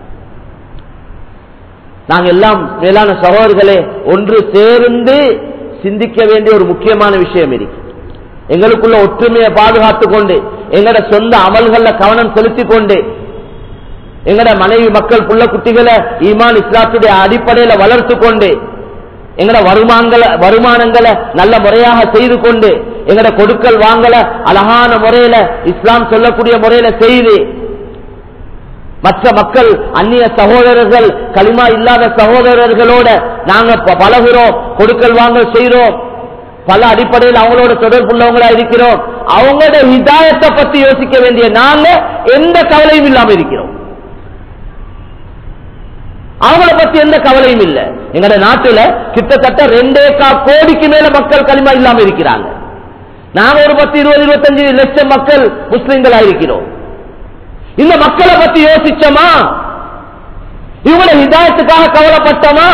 நாங்க எல்லாம் மேலான சகோதரர்களே ஒன்று சேர்ந்து சிந்திக்க வேண்டிய ஒரு முக்கியமான விஷயம் இருக்கு எங்களுக்குள்ள ஒற்றுமையை பாதுகாத்துக் கொண்டு எங்களோட சொந்த அமல்கள்ல கவனம் செலுத்திக் கொண்டு எங்கட மனைவி மக்கள் புள்ள குட்டிகளை ஈமான் இஸ்லாத்துடைய அடிப்படையில வளர்த்து கொண்டு எங்கட வருமானங்களை வருமானங்களை நல்ல முறையாக செய்து கொண்டு எங்கட கொடுக்கல் வாங்கல அழகான முறையில இஸ்லாம் சொல்லக்கூடிய முறையில செய்து மற்ற மக்கள் அந்நிய சகோதரர்கள் களிமா இல்லாத சகோதரர்களோட நாங்க ப- பழகுறோம் கொடுக்கல் வாங்கல் செய்றோம் பல அடிப்படையில் அவங்களோட தொடர்புள்ளவங்களா இருக்கிறோம் அவங்களோட ஹிதாயத்தை பத்தி யோசிக்க வேண்டிய நாங்க எந்த கவலையும் இல்லாம இருக்கிறோம் அவங்கள பத்தி எந்த கவலையும் இல்ல எங்கட நாட்டுல கிட்டத்தட்ட ரெண்டே கா கோடிக்கு மேல மக்கள் களிமா இல்லாம இருக்கிறாங்க நாங்க ஒரு பத்து இருபது இருபத்தஞ்சு லட்சம் மக்கள் முஸ்லிம்களா இருக்கிறோம் இந்த மக்களை பத்தி யோசிச்சோமா இவங்கள ஹிதாயத்துக்காக கவலைப்பட்டோமா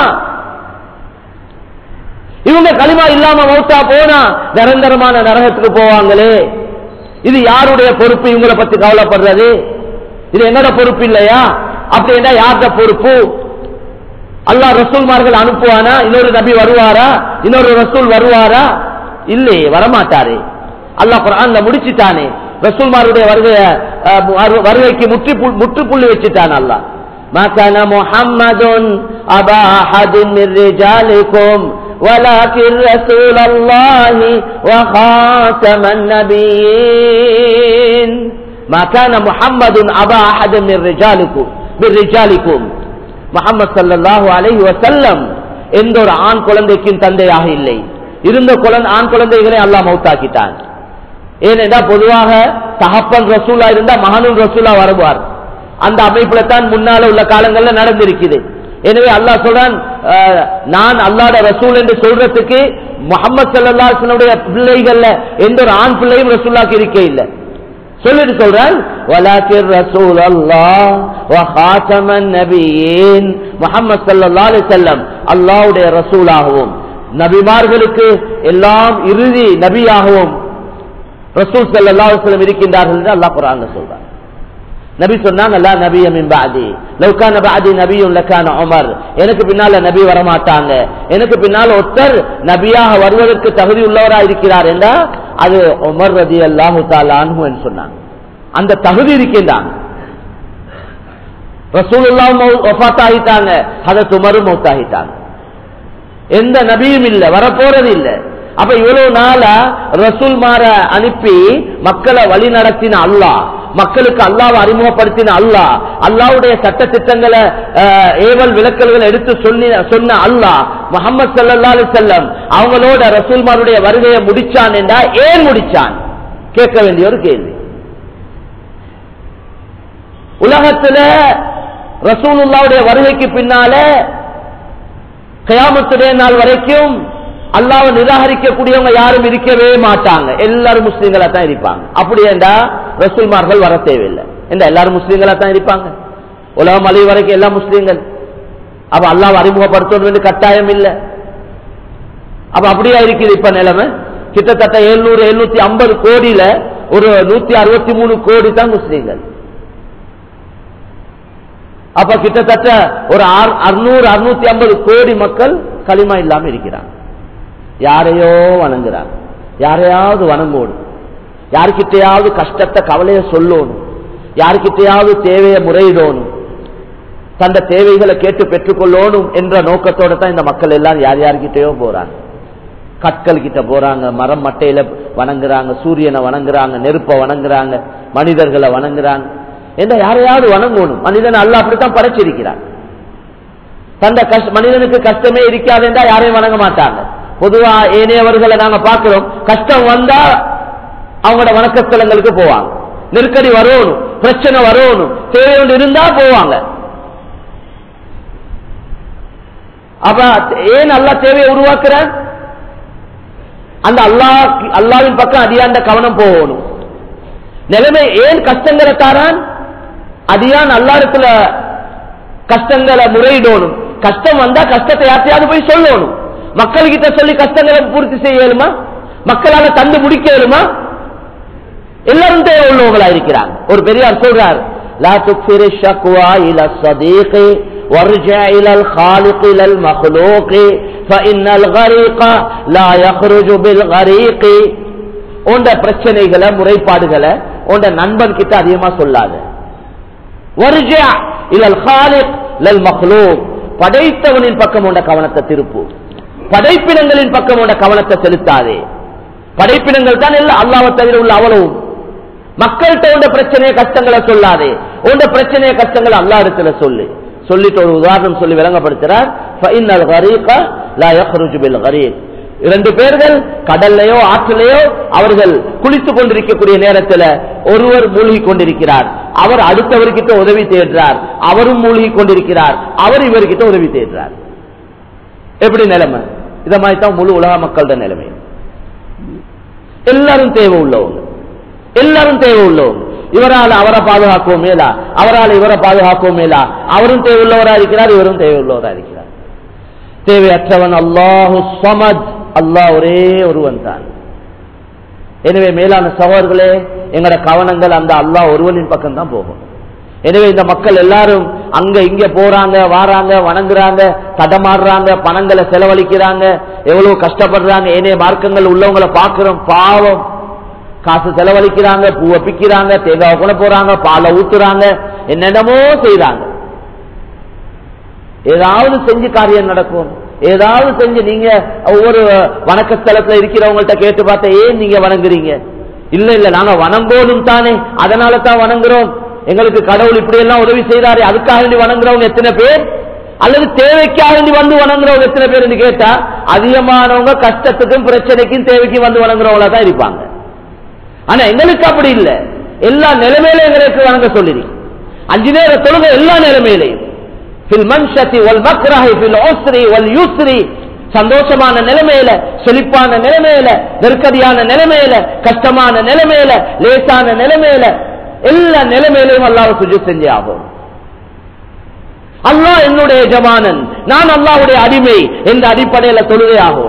இவங்க களிமா இல்லாம மௌத்தா போனா நிரந்தரமான நரகத்துக்கு போவாங்களே இது யாருடைய பொறுப்பு இவங்களை பத்தி கவலைப்படுறது இது என்னோட பொறுப்பு இல்லையா அப்படின்னா யார்ட பொறுப்பு அல்லாஹ் ரசூல்மார்கள் அனுப்புவானா இன்னொரு நபி வருவாரா இன்னொரு ரசூல் வருவாரா இல்லையே வரமாட்டாரே அல்லாஹ் குர்ஆன்ல முடிச்சிட்டானே ரசூல்மாருடைய வருகை அஹ், வரு- வருகைக்கு முற்று முற்றுப்புள்ளி வச்சுட்டான் அல்லாஹ் ما كان محمد أبا أحد من رجالكم ولكن رسول الله وخاتم النبيين ما كان محمد أبا أحد من رجالكم من رجالكم முகமது சல்லல்லாஹு அலைஹி வஸல்லம் எந்த ஒரு ஆண் குழந்தைக்கும் தந்தையாக இல்லை இருந்த குழந்தை ஆண் குழந்தைகளை அல்லாஹ் மௌத்தாக்கிட்டான் ஏனென்றா பொதுவாக தகப்பன் ரசூலா இருந்தா மகனும் ரசூலா வருவார் அந்த அமைப்புல தான் முன்னால உள்ள காலங்கள்ல நடந்திருக்குது எனவே அல்லாஹ் சொல்றான் அஹ், நான் அல்லாட ரசூல் என்று சொல்றதுக்கு முகமது சல்லாஹனுடைய பிள்ளைகள்ல எந்த ஒரு ஆண் பிள்ளையும் ரசூலாக்கு இருக்க இல்லை சொல்லிட்டு சொல்றான் வலாக்கிர் ரசூல் அல்லாஹ் வஹாத்தமன் நபியின் முஹம்மது ஸல்லல்லாஹு அலைஹி வஸல்லம் அல்லாஹ்வுடைய ரசூலாகவும் நபிமார்களுக்கு எல்லாம் இறுதி நபியாகவும் ரசூல் ஸல்லல்லாஹு அலைஹி வஸல்லம் இருக்கின்றார்கள் என்று அல்லாஹ் குர்ஆன்ல சொல்றான் நபி சொன்னாங்க லா நபிய மின் பாதி லவ்கான பாதி நபியும் லக்கான உமர் எனக்கு பின்னால நபி வரமாட்டாங்க எனக்கு பின்னால் ஒருத்தர் நபியாக வருவதற்கு தகுதி உள்ளவரா இருக்கிறார் என்றா அது உமர் ரதி அல்லாஹு தாலான்னு சொன்னாங்க அந்த தகுதி இருக்கின்றாங்க ரசூலுல்லா ஒஃபாத்தாகிட்டாங்க அதை துமரும் மௌத்தாகிட்டாங்க எந்த நபியும் இல்ல வரப்போறது இல்ல அப்ப இவ்வளவு நாளா ரசூல் மாற அனுப்பி மக்களை வழி நடத்தின அல்லாஹ் மக்களுக்கு அல்லாவை அறிமுகப்படுத்தின அல்லாஹ் அல்லாவுடைய சட்ட திட்டங்களை அஹ், ஏவல் விளக்கல்களை எடுத்து சொல்லி சொன்ன அல்லாஹ் முகமது சல்லா அலி செல்லம் அவங்களோட ரசூல்மாருடைய வருகையை முடிச்சான் என்றா ஏன் முடிச்சான் கேட்க வேண்டிய ஒரு கேள்வி உலகத்துல ரசூலுல்லாவுடைய வருகைக்கு பின்னால கயாமத்துடைய நாள் வரைக்கும் அல்லாவை நிராகரிக்கக்கூடியவங்க யாரும் இருக்கவே மாட்டாங்க எல்லாரும் முஸ்லீம்களா தான் இருப்பாங்க அப்படி என்றா ரசூல்மார்கள் வர தேவையில்லை இந்த எல்லாரும் முஸ்லீம்களா தான் இருப்பாங்க உலகம் அழிவு வரைக்கும் எல்லாம் முஸ்லீம்கள் அப்ப அல்லாவை அறிமுகப்படுத்தணும் என்று கட்டாயம் இல்லை அப்ப அப்படியா இருக்குது இப்ப நிலைமை கிட்டத்தட்ட எழுநூறு எழுநூத்தி ஐம்பது கோடியில ஒரு நூத்தி அறுபத்தி மூணு கோடி தான் முஸ்லீம்கள் அப்ப கிட்டத்தட்ட ஒரு அறுநூறு அறுநூத்தி ஐம்பது கோடி மக்கள் களிமா இல்லாம இருக்கிறாங்க யாரையோ வணங்குறாங்க யாரையாவது வணங்கணும் யாருக்கிட்டையாவது கஷ்டத்தை கவலைய சொல்லணும் யாருக்கிட்டையாவது தேவையை முறையிடணும் தந்த தேவைகளை கேட்டு பெற்றுக்கொள்ளணும் என்ற நோக்கத்தோட தான் இந்த மக்கள் எல்லாம் யார் யார்கிட்டயோ போறாங்க கற்கள் கிட்ட போறாங்க மரம் மட்டையில வணங்குறாங்க சூரியனை வணங்குறாங்க நெருப்பை வணங்குறாங்க மனிதர்களை வணங்குறாங்க என்ற யாரையாவது வணங்கணும் மனிதன் அல்ல அப்படித்தான் படைச்சிருக்கிறான் தந்த கஷ்ட மனிதனுக்கு கஷ்டமே இருக்காது என்றா யாரையும் வணங்க மாட்டாங்க பொதுவா ஏனையவர்களை நாங்க பார்க்கிறோம் கஷ்டம் வந்தா அவங்களோட வணக்கஸ்தலங்களுக்கு போவாங்க நெருக்கடி வரணும் பிரச்சனை வரணும் தேவை ஒன்று இருந்தா போவாங்க அப்ப ஏன் அல்லா தேவையை உருவாக்குற அந்த அல்லாஹ் அல்லாவின் பக்கம் அடியாண்ட கவனம் போகணும் நிலைமை ஏன் கஷ்டங்களை தாரான் அடியான் அல்லாடத்துல கஷ்டங்களை முறையிடணும் கஷ்டம் வந்தா கஷ்டத்தை யார்த்தையாவது போய் சொல்லணும் மக்கள் கிட்ட சொல்லி கஷ்டங்களை பூர்த்தி செய்யலுமா மக்களால தந்து முடிக்க இயலுமா எல்லாரும் தேவை உள்ளவங்களா இருக்கிறாங்க ஒரு பெரியார் சொல்றார் லா துக்ஃபிரு ஷக்வா இல ஸதீகி وارجع إلى الخالق إلى المخلوق فإن الغريق لا يخرج بالغريق உண்ட பிரச்சனைகளை முறைப்பாடுகளை உண்ட நண்பன் கிட்ட அதிகமா சொல்லாத வர்ஜா இலல் ஹாலிக் லல் மஹ்லூக் படைத்தவனின் பக்கம் உண்ட கவனத்தை திருப்பு படைப்பினங்களின் பக்கம் உண்ட கவனத்தை செலுத்தாதே படைப்பினங்கள் தான் எல்லாம் அல்லாவை தவிர உள்ள அவ்வளவும் மக்கள்கிட்ட உண்ட பிரச்சனைய கஷ்டங்களை சொல்லாதே உண்ட பிரச்சனைய கஷ்டங்களை அல்லா இடத்துல சொல்லு சொல்லிட்டு ஒரு உதாரணம் சொல்லி விளங்கப்படுத்துறார் ஃபைனல் கரீக லா யக்ருஜு பில் கரீக் இரண்டு பேர்கள் கடல்லையோ ஆற்றிலையோ அவர்கள் குளித்துக் கொண்டிருக்கக்கூடிய நேரத்தில் ஒருவர் மூழ்கி கொண்டிருக்கிறார் அவர் அடுத்தவர்கிட்ட உதவி தேடுறார் அவரும் மூழ்கி கொண்டிருக்கிறார் அவர் இவர்கிட்ட உதவி தேடுறார் எப்படி நிலைமை இத மாதிரி தான் முழு உலக மக்களோட நிலைமை எல்லாரும் தேவை உள்ளவங்க எல்லாரும் தேவை உள்ளவங்க இவரால் அவரை பாதுகாக்கவும் மேலா அவரால் இவரை பாதுகாக்கவும் மேலா அவரும் தேவை உள்ளவரா இருக்கிறார் இவரும் தேவை உள்ளவரா இருக்கிறார் தேவையற்றவன் அல்லாஹு சமத் அல்லாஹ் ஒரே ஒருவன் தான் எனவே மேலான சகோதரர்களே எங்கட கவனங்கள் அந்த அல்லாஹ் ஒருவனின் பக்கம் தான் போகும் எனவே இந்த மக்கள் எல்லாரும் அங்க இங்க போறாங்க வாராங்க வணங்குறாங்க தடமாடுறாங்க பணங்களை செலவழிக்கிறாங்க எவ்வளவு கஷ்டப்படுறாங்க ஏனைய மார்க்கங்கள் உள்ளவங்களை பார்க்கிறோம் பாவம் காசு செலவழிக்கிறாங்க பூவை பிக்கிறாங்க தேங்காய் கூட போறாங்க பாலை ஊத்துறாங்க என்னென்னமோ செய்யறாங்க ஏதாவது செஞ்சு காரியம் நடக்கும் ஏதாவது செஞ்சு நீங்க ஒவ்வொரு வணக்கஸ்தலத்துல இருக்கிறவங்கள்ட்ட கேட்டு பார்த்தா ஏன் நீங்க வணங்குறீங்க இல்ல இல்ல நாங்க வணங்கோடும் தானே அதனால தான் வணங்குறோம் எங்களுக்கு கடவுள் இப்படி எல்லாம் உதவி செய்தாரு அதுக்காக வேண்டி வணங்குறவங்க எத்தனை பேர் அல்லது தேவைக்காக வேண்டி வந்து வணங்குறவங்க எத்தனை பேர் கேட்டா அதிகமானவங்க கஷ்டத்துக்கும் பிரச்சனைக்கும் தேவைக்கும் வந்து வணங்குறவங்களா தான் இருப்பாங்க ஆனா எங்களுக்கு அப்படி இல்ல எல்லா நிலைமையிலும் எங்களுக்கு வணங்க சொல்லிரு அஞ்சு நேர தொழுகை எல்லா நிலைமையிலையும் சந்தோஷமான நிலைமையில செழிப்பான நிலைமையில நெருக்கடியான நிலைமையில கஷ்டமான நிலைமையில லேசான நிலைமையில எல்லா நிலைமையிலையும் அல்லாஹ் சுஜு செஞ்சே ஆகும் அல்லாஹ் என்னுடைய எஜமானன் நான் அல்லாவுடைய அடிமை என்ற அடிப்படையில தொழுகை ஆகும்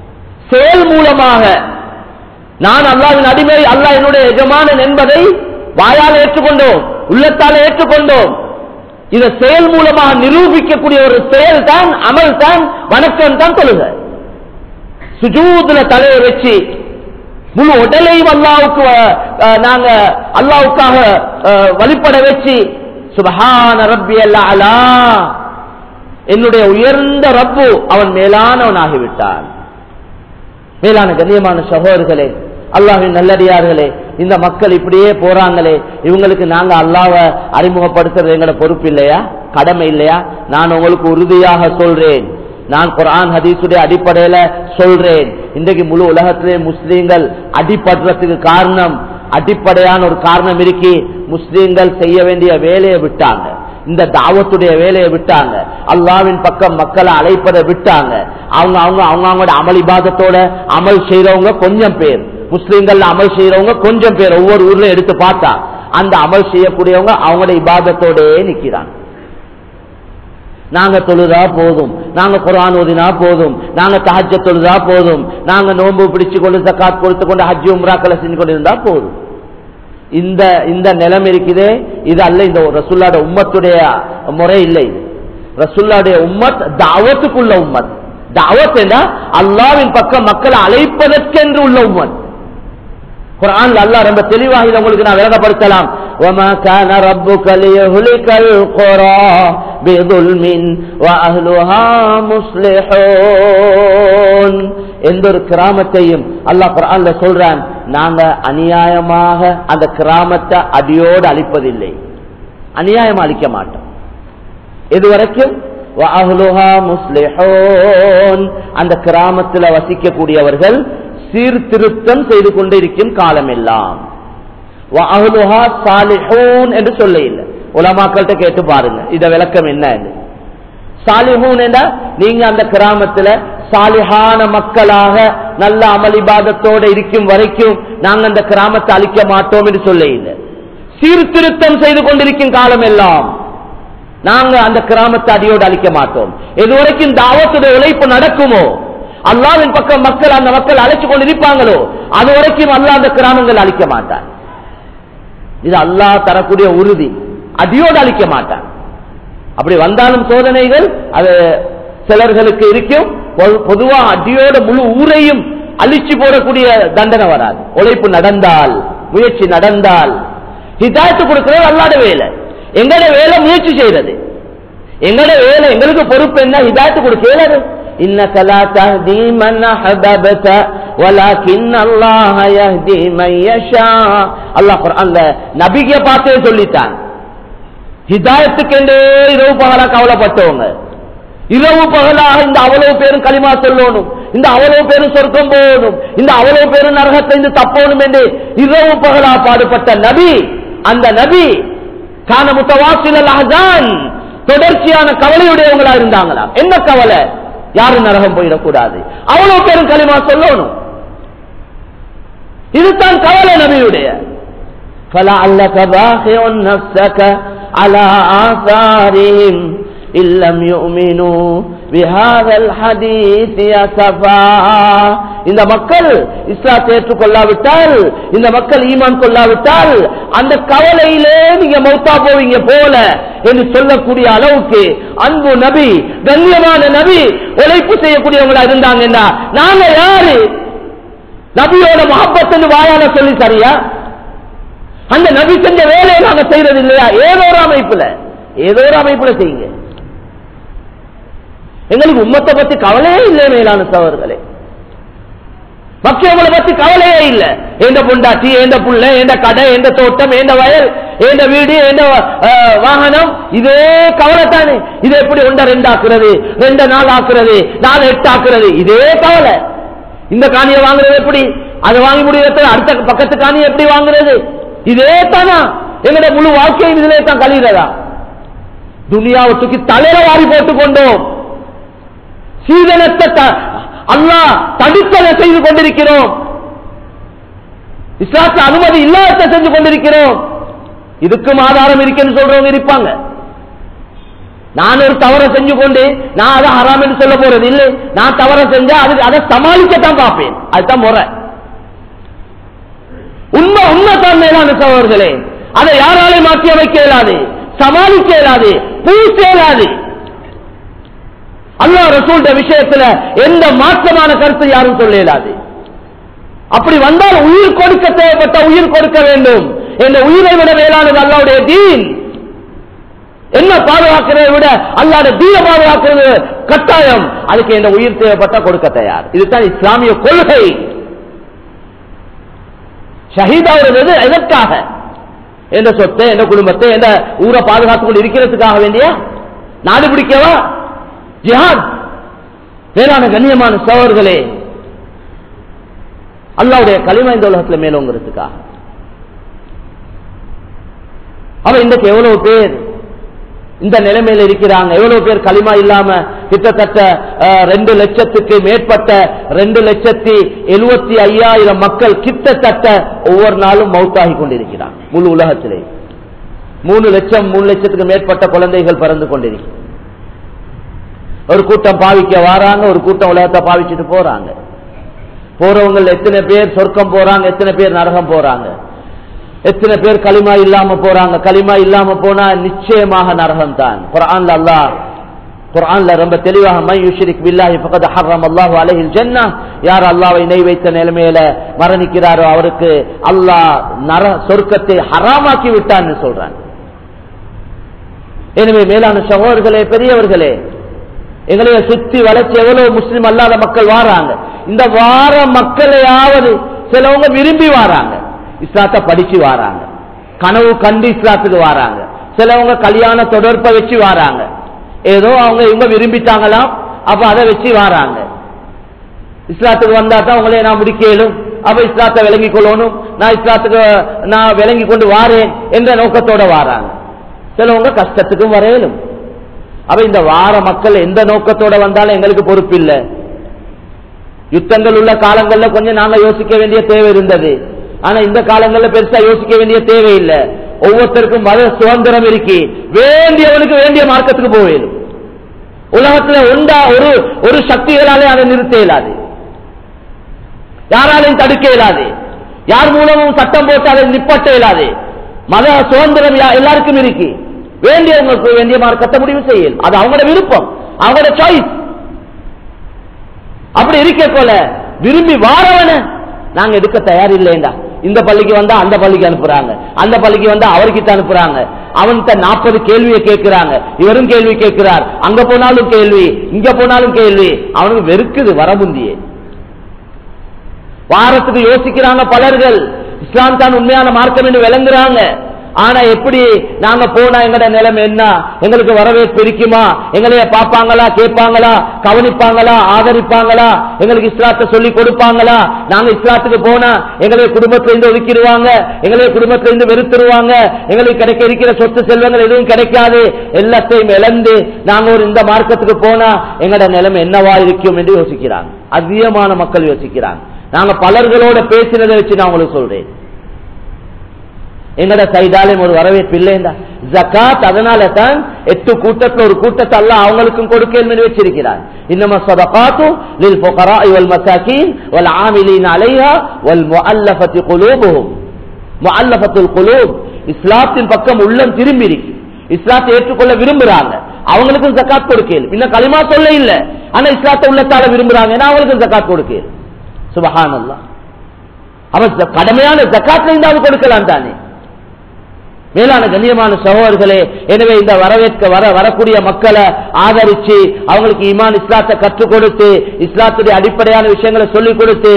செயல் மூலமாக நான் அல்லாவின் அடிமை அல்லாஹ் என்னுடைய எஜமானன் என்பதை வாயால் ஏற்றுக்கொண்டோம் உள்ளத்தால் ஏற்றுக்கொண்டோம் இதை செயல் மூலமாக நிரூபிக்கக்கூடிய ஒரு செயல் தான் அமல் தான் வணக்கம் தான் தொழுக சுஜூதுல தலையை வச்சு முழு உடலையும் அல்லாவுக்கு அஹ், நாங்க அல்லாவுக்காக அஹ், வழிபட வச்சு சுபஹான ரப்பி அலா என்னுடைய உயர்ந்த ரப்பு அவன் மேலானவன் ஆகிவிட்டான் மேலான கண்ணியமான சகோதரர்களே அல்லாஹின் நல்லடியார்களே இந்த மக்கள் இப்படியே போறாங்களே இவங்களுக்கு நாங்க அல்லாவை அறிமுகப்படுத்துறது எங்களோட பொறுப்பு இல்லையா கடமை இல்லையா நான் உங்களுக்கு உறுதியாக சொல்றேன் நான் குர்ஆன் ஹதீஸுடைய அடிப்படையில சொல்றேன் இன்றைக்கு முழு உலகத்திலே முஸ்லீம்கள் அடிபடுறதுக்கு காரணம் அடிப்படையான ஒரு காரணம் இருக்கி முஸ்லீம்கள் செய்ய வேண்டிய வேலையை விட்டாங்க இந்த தாவத்துடைய வேலையை விட்டாங்க அல்லாவின் பக்கம் மக்களை அழைப்பதை விட்டாங்க அவங்க அவங்க அவங்க அவங்களோட அமல் இபாதத்தோட அமல் செய்யறவங்க கொஞ்சம் பேர் முஸ்லீம்கள் அமல் செய்யறவங்க கொஞ்சம் பேர் ஒவ்வொரு ஊர்ல எடுத்து பார்த்தா அந்த அமல் செய்யக்கூடியவங்க அவங்களோட இபாதத்தோடே நிக்கிறாங்க நாங்க தொழுதா போதும் நாங்க குரான் ஓதினா போதும் நாங்க தஹஜ்ஜ தொழுதா போதும் நாங்க நோன்பு பிடிச்சு கொண்டு ஜக்காத் கொடுத்து கொண்டு ஹஜ்ஜி உம்ராக்களை செஞ்சு கொண்டு இருந்தா போதும் இந்த இந்த நிலம் இருக்குதே இது அல்ல இந்த ரசுல்லாட உம்மத்துடைய முறை இல்லை இது ரசுல்லாடைய உம்மத் தாவத்துக்குள்ள உம்மத் தாவத் என்ன அல்லாவின் பக்கம் மக்களை அழைப்பதற்கென்று உள்ள உம்மத் குரான் அல்லாஹ் ரொம்ப தெளிவாக இதை உங்களுக்கு நான் விளங்கப்படுத்தலாம் وما كان ربك ليهلك القرى بظلم واهلها مصلحون எந்த ஒரு கிராமத்தையும் அல்லாஹ் குர்ஆன்ல சொல்றான் நாங்க அநியாயமாக அந்த கிராமத்தை அடியோடு அழிப்பதில்லை அநியாயம் அழிக்க மாட்டோம் இதுவரைக்கும் وأهلها مصلحون அந்த கிராமத்தில் வசிக்கக்கூடியவர்கள் சீர்திருத்தம் செய்து கொண்டிருக்கும் காலம் எல்லாம் وأهلها صالحون என்று சொல்ல இல்லை உலமாக்கள்கிட்ட கேட்டு பாருங்க இத விளக்கம் என்ன சாலிஹூன் என்றா நீங்க அந்த கிராமத்துல சாலிஹான மக்களாக நல்ல அமளிபாதத்தோட இருக்கும் வரைக்கும் நாங்க அந்த கிராமத்தை அழிக்க மாட்டோம் என்று சொல்ல இல்லை சீர்திருத்தம் செய்து கொண்டிருக்கும் காலம் எல்லாம் நாங்க அந்த கிராமத்தை அடியோடு அழிக்க மாட்டோம் இதுவரைக்கும் தாவத்துடைய உழைப்பு நடக்குமோ அல்லாவின் பக்கம் மக்கள் அந்த மக்கள் அழைச்சு கொண்டு இருப்பாங்களோ அது வரைக்கும் அல்லாஹ் அந்த கிராமங்கள் அழிக்க மாட்டான் இது அல்லாஹ் தரக்கூடிய உறுதி அடியோடு அழிக்க மாட்டான் அப்படி வந்தாலும் சோதனைகள் அது சிலர்களுக்கு இருக்கும் பொது- பொதுவா அடியோட முழு ஊரையும் அழிச்சு போடக்கூடிய தண்டனை வராது உழைப்பு நடந்தால் முயற்சி நடந்தால் ஹிதாயத்து கொடுக்கிறது அல்லாத வேலை எங்களோட வேலை முயற்சி செய்யறது எங்களோட வேலை எங்களுக்கு பொறுப்பு என்ன ஹிதாயத்து கொடுக்கிறது إنك لا تهدي من أحببت ولكن الله يهدي من يشاء الله قرآن நபிக்கு பார்த்தே சொல்லிட்டான் ஹிதாயத்துக்கென்றே இரவு பகலா கவலைப்பட்டவங்க இரவு பகலாக இந்த அவ்வளவு பேரும் களிமா சொல்லணும் இந்த அவ்வளவு பேரும் சொர்க்கம் போகணும் இந்த அவ்வளவு பேரும் நரகத்தை இருந்து தப்போணும் என்று இரவு பகலா பாடுபட்ட நபி அந்த நபி கான முத்தவாசில் அஹான் தொடர்ச்சியான கவலையுடையவங்களா இருந்தாங்களா என்ன கவலை யாரும் நரகம் போயிடக்கூடாது அவ்வளவு பேரும் களிமா சொல்லணும் இதுதான் கவலை நபியுடைய فلعلك باخع نفسك على آثارهم إن لم يؤمنوا بهذا الحديث يسفا இந்த மக்கள் இஸ்லாத்தை ஏற்றுக்கொள்ளாவிட்டால் இந்த மக்கள் ஈமான் கொள்ளாவிட்டால் அந்த கவலையிலே நீங்க மௌத்தா போவீங்க போல என்று சொல்லக்கூடிய அளவுக்கு அன்பு நபி கண்ணியமான நபி உழைப்பு செய்யக்கூடியவங்களா இருந்தாங்கன்னா நாங்க யாரு நபியோட மகப்பத்து வாயால சொல்லி சரியா அந்த நபி செஞ்ச வேலையை நாங்க செய்யறது இல்லையா ஏதோ ஒரு அமைப்புல ஏதோ ஒரு அமைப்புல செய்யுங்க எங்களுக்கு உம்மத்தை பத்தி கவலையே இல்லை மேலான சவர்களே மற்றவங்களை பத்தி கவலையே இல்ல எந்த பொண்டாட்டி எந்த புள்ள எந்த கடை எந்த தோட்டம் எந்த வயல் எந்த வீடு எந்த அஹ், வாகனம் இதே கவலை தானே இது எப்படி ஒன்றை ரெண்டு ஆக்குறது ரெண்டு நாள் ஆக்குறது நாலு எட்டு ஆக்குறது இதே கவலை இந்த காணியை வாங்குறது எப்படி அதை வாங்கி முடியறது அடுத்த பக்கத்து காணியை எப்படி வாங்குறது இதே தானா எங்களுடைய முழு வாழ்க்கையும் இதிலே தான் கழிகிறதா துனியாவை தூக்கி தலையில வாரி போட்டுக் கொண்டோம் சீதனத்தை த- அல்லாஹ் தடுப்பதை செய்து கொண்டிருக்கிறோம் இஸ்லாத்து அனுமதி இல்லாத செஞ்சு கொண்டிருக்கிறோம் இதுக்கும் ஆதாரம் இருக்குன்னு சொல்றவங்க இருப்பாங்க நான் ஒரு தவறை செஞ்சு கொண்டு நான் அதை ஹராம் என்று சொல்ல போறது இல்லை நான் தவறை செஞ்சா அதுக்கு அதை சமாளிக்கத்தான் பார்ப்பேன் அதுதான் முறை உண்மை உண்மைதான் மேலான சகோதரர்களே அதை யாராலையும் மாற்றி அமைக்க இயலாது சமாளிக்க இயலாது பூச இயலாது அல்லாஹ் ரசூல்ட விஷயத்துல எந்த மாற்றமான கருத்து யாரும் சொல்ல இயலாது அப்படி வந்தால் உயிர் கொடுக்க தேவைப்பட்ட உயிர் கொடுக்க வேண்டும் இந்த உயிரை விட மேலானது அல்லாவுடைய தீன் என்ன பாதுகாக்கிறதை விட அல்லாத தீய பாதுகாக்கிறது கட்டாயம் அதுக்கு இந்த உயிர் தேவைப்பட்ட கொடுக்க தயார் இதுதான் இஸ்லாமிய கொள்கை ஷஹீதாகிறது எதற்காக எந்த சொத்தை எந்த குடும்பத்தை எந்த ஊரை பாதுகாத்துக் கொண்டு இருக்கிறதுக்காக வேண்டிய நாடு பிடிக்கவா ஜிஹாத் மேலான கண்ணியமான சோழர்களே அல்லாவுடைய களிம இந்த உலகத்துல மேலோங்கிறதுக்காக அவ இன்றைக்கு எவ்வளவு பேர் இந்த நிலைமையில இருக்கிறாங்க எவ்வளவு பேர் களிமா இல்லாம கிட்டத்தட்ட அஹ், ரெண்டு லட்சத்துக்கு மேற்பட்ட ரெண்டு லட்சத்தி எழுபத்தி ஐயாயிரம் மக்கள் கிட்டத்தட்ட ஒவ்வொரு நாளும் மௌத்தாகி கொண்டிருக்கிறாங்க முழு உலகத்திலே மூணு லட்சம் மூணு லட்சத்துக்கு மேற்பட்ட குழந்தைகள் பிறந்து கொண்டிருக்கிறாங்க ஒரு கூட்டம் பாவிக்க வாராங்க ஒரு கூட்டம் உலகத்தை பாவிச்சுட்டு போறாங்க போறவங்க எத்தனை பேர் சொர்க்கம் போறாங்க எத்தனை பேர் நரகம் போறாங்க எத்தனை பேர் களிமா இல்லாம போறாங்க களிமா இல்லாம போனா நிச்சயமாக நரகம் தான் குர்ஆன்ல அல்லாஹ் குர்ஆன்ல ரொம்ப தெளிவாக மை யுஷ்ரிக் பில்லாஹி ஃபகத் ஹர்ரம் அல்லாஹு அலைஹில் ஜன்னah யார் அல்லாஹ்வை இணை வைத்த நிலைமையில மரணிக்கிறாரோ அவருக்கு அல்லாஹ் நர சொர்க்கத்தை ஹராமாக்கி விட்டான்னு சொல்றான் எனவே மேலான சகோதரர்களே பெரியவர்களே எங்களைய சுத்தி வளர்ச்சி எவ்வளவு முஸ்லிம் அல்லாத மக்கள் வாராங்க இந்த வார மக்களையாவது சிலவங்க விரும்பி வாராங்க இஸ்லாத்தை படிச்சு வாராங்க கனவு கண்டு இஸ்லாத்துக்கு வாராங்க சிலவங்க கல்யாண தொடர்பை வச்சு வாராங்க ஏதோ அவங்க இவங்க விரும்பிட்டாங்களாம் அப்ப அதை வச்சு வாராங்க இஸ்லாத்துக்கு வந்தா தான் உங்களை நான் முடிக்கலும் அப்ப இஸ்லாத்தை விளங்கி கொள்ளணும் நான் இஸ்லாத்துக்கு நான் விளங்கி கொண்டு வாரேன் என்ற நோக்கத்தோட வாராங்க சிலவங்க கஷ்டத்துக்கும் வரையலும் அப்ப இந்த வார மக்கள் எந்த நோக்கத்தோட வந்தாலும் எங்களுக்கு பொறுப்பு இல்லை யுத்தங்கள் உள்ள காலங்கள்ல கொஞ்சம் நாங்க யோசிக்க வேண்டிய தேவை இருந்தது ஆனா இந்த காலங்கள்ல பெருசா யோசிக்க வேண்டிய தேவை இல்லை ஒவ்வொருத்தருக்கும் மத சுதந்திரம் இருக்கு வேண்டியவனுக்கு வேண்டிய மார்க்கத்துக்கு போவேன் உலகத்துல உண்டா ஒரு ஒரு சக்திகளாலே அதை நிறுத்த இயலாது யாராலையும் தடுக்க இயலாது யார் மூலமும் சட்டம் போட்டு அதை நிப்பட்ட இயலாது மத சுதந்திரம் யா- எல்லாருக்கும் இருக்கு வேண்டியவங்களுக்கு வேண்டிய மார்க்கத்தை முடிவு செய்யல் அது அவங்களோட விருப்பம் அவங்களோட சாய்ஸ் அப்படி இருக்க போல விரும்பி வாரவன நாங்க எடுக்க தயார் இல்லைண்டா இந்த பள்ளிக்கு வந்தா அந்த பள்ளிக்கு அனுப்புறாங்க அந்த பள்ளிக்கு வந்தா அவர்கிட்ட அனுப்புறாங்க அவன்கிட்ட நாற்பது கேள்வியை கேட்கிறாங்க இவரும் கேள்வி கேட்கிறார் அங்க போனாலும் கேள்வி இங்க போனாலும் கேள்வி அவனுக்கு வெறுக்குது வரமுந்தியே வாரத்துக்கு யோசிக்கிறாங்க பலர்கள் இஸ்லாம் தான் உண்மையான மார்க்கம் என்று விளங்குறாங்க ஆனா எப்படி நாங்க போனா எங்கட நிலைமை என்ன எங்களுக்கு வரவேற்பு இருக்குமா எங்களைய பார்ப்பாங்களா கேட்பாங்களா கவனிப்பாங்களா ஆதரிப்பாங்களா எங்களுக்கு இஸ்லாத்தை சொல்லி கொடுப்பாங்களா நாங்க இஸ்லாத்துக்கு போனா எங்களுடைய குடும்பத்துல இருந்து ஒதுக்கிடுவாங்க எங்களுடைய குடும்பத்துல இருந்து வெறுத்துருவாங்க எங்களுக்கு கிடைக்க இருக்கிற சொத்து செல்வங்கள் எதுவும் கிடைக்காது எல்லாத்தையும் இழந்து நாங்க ஒரு இந்த மார்க்கத்துக்கு போனா எங்கட நிலைமை என்னவா இருக்கும் என்று யோசிக்கிறாங்க அதிகமான மக்கள் யோசிக்கிறாங்க நாங்க பலர்களோட பேசினதை வச்சு நான் உங்களுக்கு சொல்றேன் எங்கட சைடாலையும் ஒரு வரவேற்பு இல்லைண்டா ஜக்காத் அதனால தான் எட்டு கூட்டத்துல ஒரு கூட்டத்தை அல்ல அவங்களுக்கும் கொடுக்கல் வச்சிருக்கிறார் இன்னமா சதகாத்து லில் ஃபுகராஇ வல் மசாகீன் வல் ஆமிலீன் அலைஹா வல் முஅல்லஃபத்தி குலூபுஹும் முஅல்லஃபத்துல் குலூப் இஸ்லாத்தின் பக்கம் உள்ளம் திரும்பி இருக்கு இஸ்லாத்தை ஏற்றுக்கொள்ள விரும்புறாங்க அவங்களுக்கும் ஜக்காத் கொடுக்கல் இன்னும் களிமா சொல்ல இல்ல ஆனா இஸ்லாத்தை உள்ளத்தால விரும்புறாங்க ஏன்னா அவங்களுக்கும் ஜக்காத் கொடுக்கல் சுபஹானல்லாஹ் அவன் ஜ- கடமையான ஜக்காத்துல இருந்தாலும் கொடுக்கலாம் தானே மேலான கண்ணியமான சகோதரர்களே எனவே இந்த வரவேற்க வர வரக்கூடிய மக்களை ஆதரிச்சு அவங்களுக்கு ஈமான் இஸ்லாத்தை கற்றுக் கொடுத்து இஸ்லாத்துடைய அடிப்படையான விஷயங்களை சொல்லிக் கொடுத்து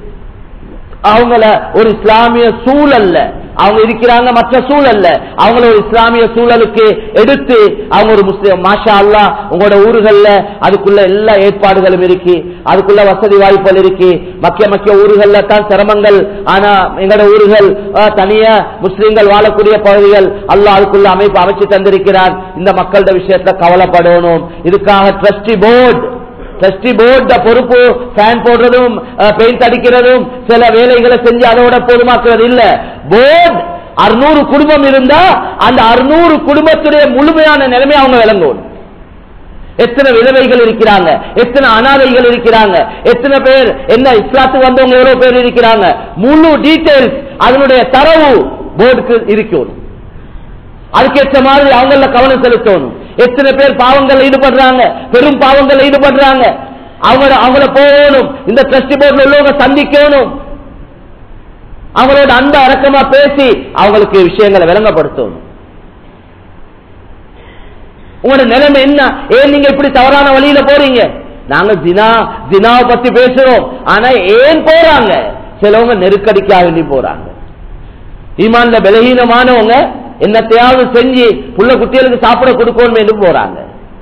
அவங்கள ஒரு இஸ்லாமிய சூழல்ல அவங்க இருக்கிறாங்க மற்ற சூழல்ல அவங்கள ஒரு இஸ்லாமிய சூழலுக்கு எடுத்து அவங்க ஒரு முஸ்லிம் மாஷா அல்லா உங்களோட ஊர்கள்ல அதுக்குள்ள எல்லா ஏற்பாடுகளும் இருக்கு அதுக்குள்ள வசதி வாய்ப்புகள் இருக்கு மக்கிய மக்கிய ஊர்கள்ல தான் சிரமங்கள் ஆனா எங்களோட ஊர்கள் அஹ், தனியா முஸ்லிம்கள் வாழக்கூடிய பகுதிகள் அல்லாஹ் அதுக்குள்ள அமைப்பு அமைச்சு தந்திருக்கிறார் இந்த மக்களோட விஷயத்துல கவலைப்படணும் இதுக்காக ட்ரஸ்டி போர்டு ட்ரஸ்டி போர்டு பொறுப்பு ஃபேன் போடுறதும் பெயிண்ட் அடிக்கிறதும் சில வேலைகளை செஞ்சு அதோட போதுமாக்குறது இல்ல போர்டு அறுநூறு குடும்பம் இருந்தா அந்த அறுநூறு குடும்பத்துடைய முழுமையான நிலைமை அவங்க விளங்கும் எத்தனை விதவைகள் இருக்கிறாங்க எத்தனை அனாதைகள் இருக்கிறாங்க எத்தனை பேர் என்ன இஸ்லாத்துக்கு வந்தவங்க எவ்வளவு பேர் இருக்கிறாங்க முழு டீடைல்ஸ் அதனுடைய தரவு போர்டுக்கு இருக்கணும் அதுக்கேற்ற மாதிரி அவங்கள கவனம் செலுத்தணும் எத்தனை பேர் பாவங்கள்ல ஈடுபடுறாங்க பெரும் பாவங்கள்ல ஈடுபடுறாங்க அவங்க அவங்கள போகணும் இந்த ட்ரஸ்டி போர்டில் உள்ளவங்க சந்திக்கணும் அவங்களோட அன்ப அடக்கமா பேசி அவங்களுக்கு விஷயங்களை விளங்கப்படுத்தணும் உங்களோட நிலைமை என்ன ஏன் நீங்க இப்படி தவறான வழியில போறீங்க நாங்க ஜினா ஜினாவை பத்தி பேசுறோம் ஆனா ஏன் போறாங்க சிலவங்க நெருக்கடிக்காக வேண்டி போறாங்க ஈமான்ல பலகீனமானவங்க என்னத்தையாவது செஞ்சு புள்ள குட்டிகளுக்கு சாப்பிட கொடுக்கணும் என்று போறாங்க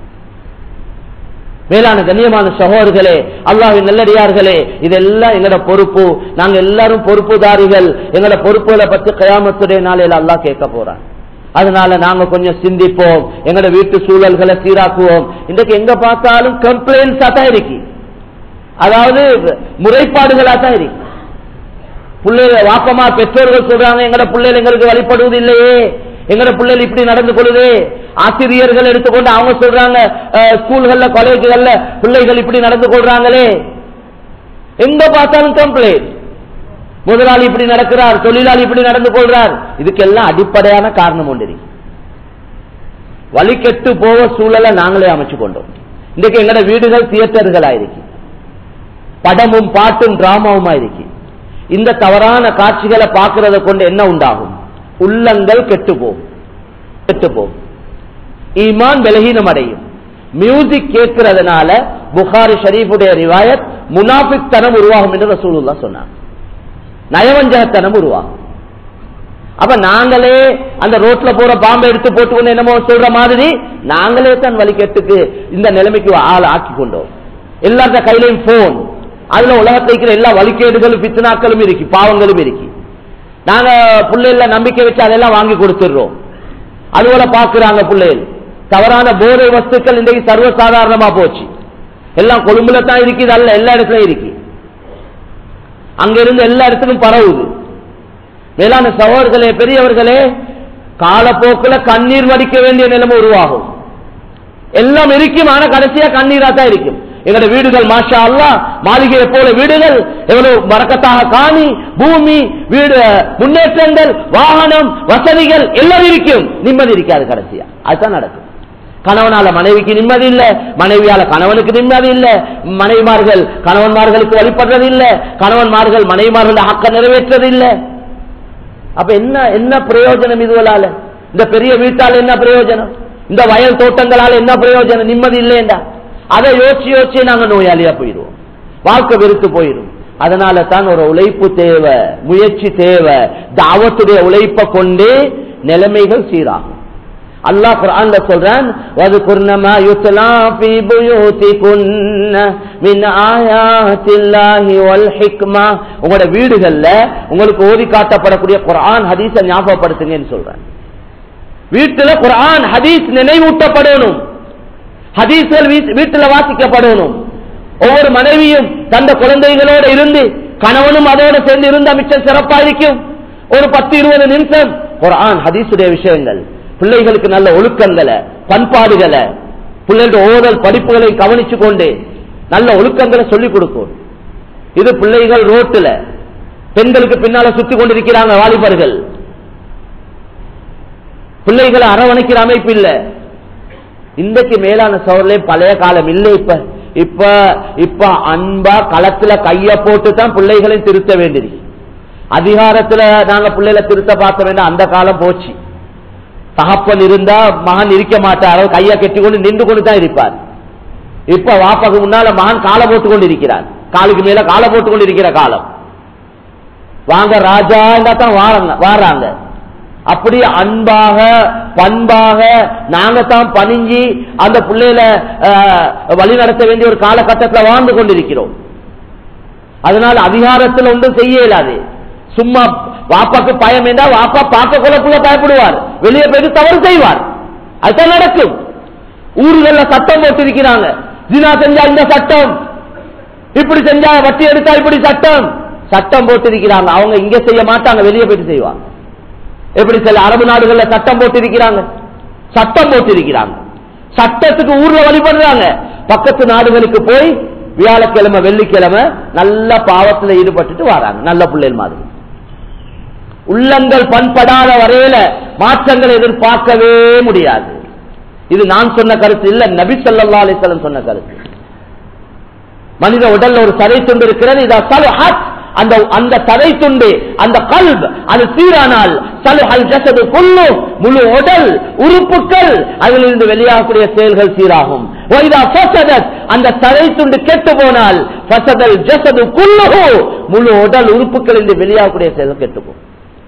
மேலான கண்ணியமான சகோதரர்களே அல்லாஹின் நல்லடியார்களே இதெல்லாம் எங்களோட பொறுப்பு நாங்க எல்லாரும் பொறுப்புதாரிகள் எங்களோட பொறுப்புகளை பத்தி கயாமத்துடைய நாளையில அல்லாஹ் கேட்க போறான் அதனால நாங்க கொஞ்சம் சிந்திப்போம் எங்களோட வீட்டு சூழல்களை சீராக்குவோம் இன்றைக்கு எங்க பார்த்தாலும் கம்ப்ளைண்ட்ஸா தான் இருக்கு அதாவது முறைப்பாடுகளா தான் இருக்கு பிள்ளைகள் வாப்பமா பெற்றோர்கள் சொல்றாங்க எங்கட பிள்ளைகள் எங்களுக்கு வழிபடுவது இல்லையே எங்கட பிள்ளைகள் இப்படி நடந்து கொள்ளுது ஆசிரியர்கள் எடுத்துக்கொண்டு அவங்க சொல்றாங்க அஹ், ஸ்கூல்கள்ல காலேஜ்கள்ல பிள்ளைகள் இப்படி நடந்து கொள்றாங்களே எங்க பார்த்தாலும் கம்ப்ளைண்ட் முதலாளி இப்படி நடக்கிறார் தொழிலாளி இப்படி நடந்து கொள்றார் இதுக்கெல்லாம் அடிப்படையான காரணம் ஒன்று இருக்கு. வழி கெட்டு போக சூழலை நாங்களே அமைச்சு கொண்டோம் இன்றைக்கு எங்கட வீடுகள் தியேட்டர்களா இருக்கு படமும் பாட்டும் டிராமாவுமா இருக்கு இந்த தவறான காட்சிகளை பார்க்கறத கொண்டு என்ன உண்டாகும் உள்ளங்கள் கெட்டு போகும் கெட்டு போகும் ஈமான் பலகீனம் அடையும் மியூசிக் கேட்கறதுனால புகாரி ஷரீஃபுடைய ரிவாயத் முனாஃபிக் தனம் உருவாகும் என்று ரசூலுல்லா சொன்னாங்க நயவஞ்சகத்தனம் உருவாகும் அப்ப நாங்களே அந்த ரோட்ல போற பாம்பை எடுத்து போட்டுக்கொண்டு என்னமோ சொல்ற மாதிரி நாங்களே தான் வழிகேட்டுக்கு இந்த நிலைமைக்கு ஆள் ஆக்கி கொண்டோம் எல்லாத்த கையிலையும் போன் அதுல உலகத்தில் இருக்கிற எல்லா வழிகேடுகளும் பித்தனாக்களும் இருக்கு பாவங்களும் இருக்கு நாங்க பிள்ளைகள நம்பிக்கை வச்சு அதெல்லாம் வாங்கி கொடுத்துடுறோம் அதுபோல பாக்குறாங்க பிள்ளைகள் தவறான போதை வஸ்துக்கள் இன்றைக்கு சர்வசாதாரணமா போச்சு எல்லாம் கொழும்புல தான் இருக்குது அல்ல எல்லா இடத்துலயும் இருக்கு அங்க இருந்து எல்லா இடத்துக்கும் பரவுது மேலான சகோதரர்களே பெரியவர்களே காலப்போக்குல கண்ணீர் வடிக்க வேண்டிய நிலைமை உருவாகும் எல்லாம் இருக்கும் ஆனா கடைசியா கண்ணீரா தான் இருக்கும் எங்களோட வீடுகள் மாஷா அல்லா மாளிகையை போல வீடுகள் எவ்வளவு மறக்கத்தாக காணி பூமி வீடு முன்னேற்றங்கள் வாகனம் வசதிகள் எல்லாம் இருக்கும் நிம்மதி இருக்காது கடைசியா அதுதான் நடக்கும் கணவனால மனைவிக்கு நிம்மதி இல்ல மனைவியால கணவனுக்கு நிம்மதி இல்ல மனைவிமார்கள் கணவன்மார்களுக்கு வழிபடுறது இல்ல கணவன்மார்கள் மனைவிமார்கள் ஹக்க நிறைவேற்றது இல்ல அப்ப என்ன என்ன பிரயோஜனம் இதுவளால இந்த பெரிய வீட்டால என்ன பிரயோஜனம் இந்த வயல் தோட்டங்களால என்ன பிரயோஜனம் நிம்மதி இல்லையண்டா அதை யோசிச்சு யோசிச்சு நாங்க நோயாளியா போயிடுவோம் வாழ்க்கை வெறுத்து போயிடும் அதனால தான் ஒரு உழைப்பு தேவை முயற்சி தேவை தாவத்துடைய உழைப்பை கொண்டே நிலைமைகள் சீராகும் அல்லாஹ் குர்ஆன்ல சொல்றான் வذكرن ما يتلى في بيوتكن من آيات الله والحكمة உங்களோட வீடுகள்ல உங்களுக்கு ஓதி காட்டப்படக்கூடிய குர்ஆன் ஹதீஸை ஞாபகப்படுத்துங்கன்னு சொல்றேன் வீட்டுல குர்ஆன் ஹதீஸ் நினைவூட்டப்படணும் ஹதீஸ்கள் வீட்- வீட்டுல வாசிக்கப்படணும் ஒவ்வொரு மனைவியும் தந்த குழந்தைகளோட இருந்து கணவனும் அதோட சேர்ந்து இருந்த மிச்சம் சிறப்பா இருக்கும் ஒரு பத்து இருபது நிமிஷம் குர்ஆன் ஹதீஸுடைய விஷயங்கள் பிள்ளைகளுக்கு நல்ல ஒழுக்கங்களை பண்பாடுகளை பிள்ளைகளுடைய ஓதல் படிப்புகளை கவனிச்சு கொண்டு நல்ல ஒழுக்கங்களை சொல்லிக் கொடுக்கும் இது பிள்ளைகள் ரோட்டுல பெண்களுக்கு பின்னால சுத்தி கொண்டிருக்கிறாங்க வாலிபர்கள் பிள்ளைகளை அரவணைக்கிற அமைப்பு இல்ல இன்றைக்கு மேலான சோழலே பழைய காலம் இல்லை இப்ப இப்ப இப்ப அன்பா களத்துல கைய போட்டு தான் பிள்ளைகளையும் திருத்த வேண்டியது அதிகாரத்துல நாங்க பிள்ளைகளை திருத்த பார்க்க வேண்டாம் அந்த காலம் போச்சு தகப்பன் இருந்தா மகன் இருக்க மாட்டார் அவர் கையை கட்டி கொண்டு நின்று கொண்டு தான் இருப்பார் இப்ப வாப்பாக்கு முன்னால மகன் காலை போட்டு கொண்டு இருக்கிறார் காலுக்கு மேல காலை போட்டு கொண்டு இருக்கிற காலம் வாங்க ராஜா தான் வாராங்க வாராங்க அப்படி அன்பாக பண்பாக நாங்க தான் பணிஞ்சி அந்த பிள்ளையில வழி நடத்த வேண்டிய ஒரு காலகட்டத்தில் வாழ்ந்து கொண்டிருக்கிறோம் அதனால அதிகாரத்தில் ஒன்றும் செய்ய இயலாது சும்மா வாப்பாக்கு பயம் என்றால் வாப்பா பார்க்க கொள்ளக்குள்ள பயப்படுவார் வெளியே போயிட்டு தவறு செய்வார் அதுதான் நடக்கும் ஊர்கள்ல சட்டம் போட்டு இருக்கிறாங்க ஜினா செஞ்சா இந்த சட்டம் இப்படி செஞ்சா வட்டி எடுத்தா இப்படி சட்டம் சட்டம் போட்டு இருக்கிறாங்க அவங்க இங்க செய்ய மாட்டாங்க வெளியே போயிட்டு செய்வாங்க எப்படி சில அரபு நாடுகள்ல சட்டம் போட்டு இருக்கிறாங்க சட்டம் போட்டு இருக்கிறாங்க சட்டத்துக்கு ஊர்ல வழிபடுறாங்க பக்கத்து நாடுகளுக்கு போய் வியாழக்கிழமை வெள்ளிக்கிழமை நல்ல பாவத்துல ஈடுபட்டுட்டு வராங்க நல்ல பிள்ளைகள் மாதிரி உள்ளங்கள் பண்படாத வரையில மாற்றங்களை எதிர்பார்க்கவே முடியாது இது நான் சொன்ன கருத்து இல்ல நபி ஸல்லல்லாஹு அலைஹி வஸல்லம் சொன்ன கருத்து மனித உடல்ல ஒரு சதை துண்டு இருக்கிறது இதா சலுஹத் அந்த அந்த சதை துண்டு அந்த கல்ப் அது சீரானால் சலுஹல் ஜசது குல்லு முழு உடல் உறுப்புகள் அதிலிருந்து வெளியாகக்கூடிய செயல்கள் சீராகும் வைதா ஃபசதத் அந்த சதை துண்டு கெட்டு போனால் ஃபசதல் ஜசது குல்லுஹு முழு உடல் உறுப்புகளிலிருந்து வெளியாகக்கூடிய செயல்கள் கெட்டு போகும்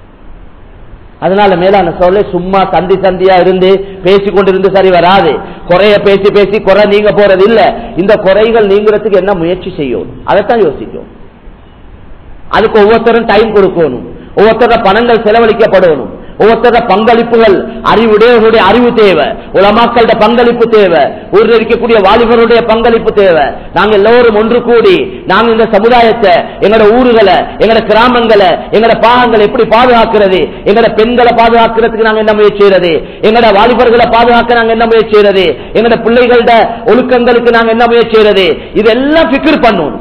அதனால மேலான சொல்ல சும்மா சந்தி சந்தியா இருந்து பேசி கொண்டிருந்து சரி வராது குறைய பேசி பேசி குறை நீங்க போறது இல்ல இந்த குறைகள் நீங்கிறதுக்கு என்ன முயற்சி செய்யணும் அதைத்தான் யோசிக்கும் அதுக்கு ஒவ்வொருத்தரும் டைம் கொடுக்கணும் ஒவ்வொருத்தர பணங்கள் செலவழிக்கப்படணும் ஒவ்வொருத்தர பங்களிப்புகள் அறிவுடையவர்களுடைய அறிவு தேவை உலமாக்களோட பங்களிப்பு தேவை ஊரில் இருக்கக்கூடிய வாலிபருடைய பங்களிப்பு தேவை நாங்க எல்லோரும் ஒன்று கூடி நாங்க இந்த சமுதாயத்தை எங்களோட ஊர்களை எங்களோட கிராமங்களை எங்களோட பாகங்களை எப்படி பாதுகாக்கிறது எங்களோட பெண்களை பாதுகாக்கிறதுக்கு நாங்க என்ன முயற்சி செய்யறது எங்களோட வாலிபர்களை பாதுகாக்க நாங்க என்ன முயற்சி செய்யறது எங்களோட பிள்ளைகளோட ஒழுக்கங்களுக்கு நாங்க என்ன முயற்சி செய்யறது இதெல்லாம் பிக்கர் பண்ணணும்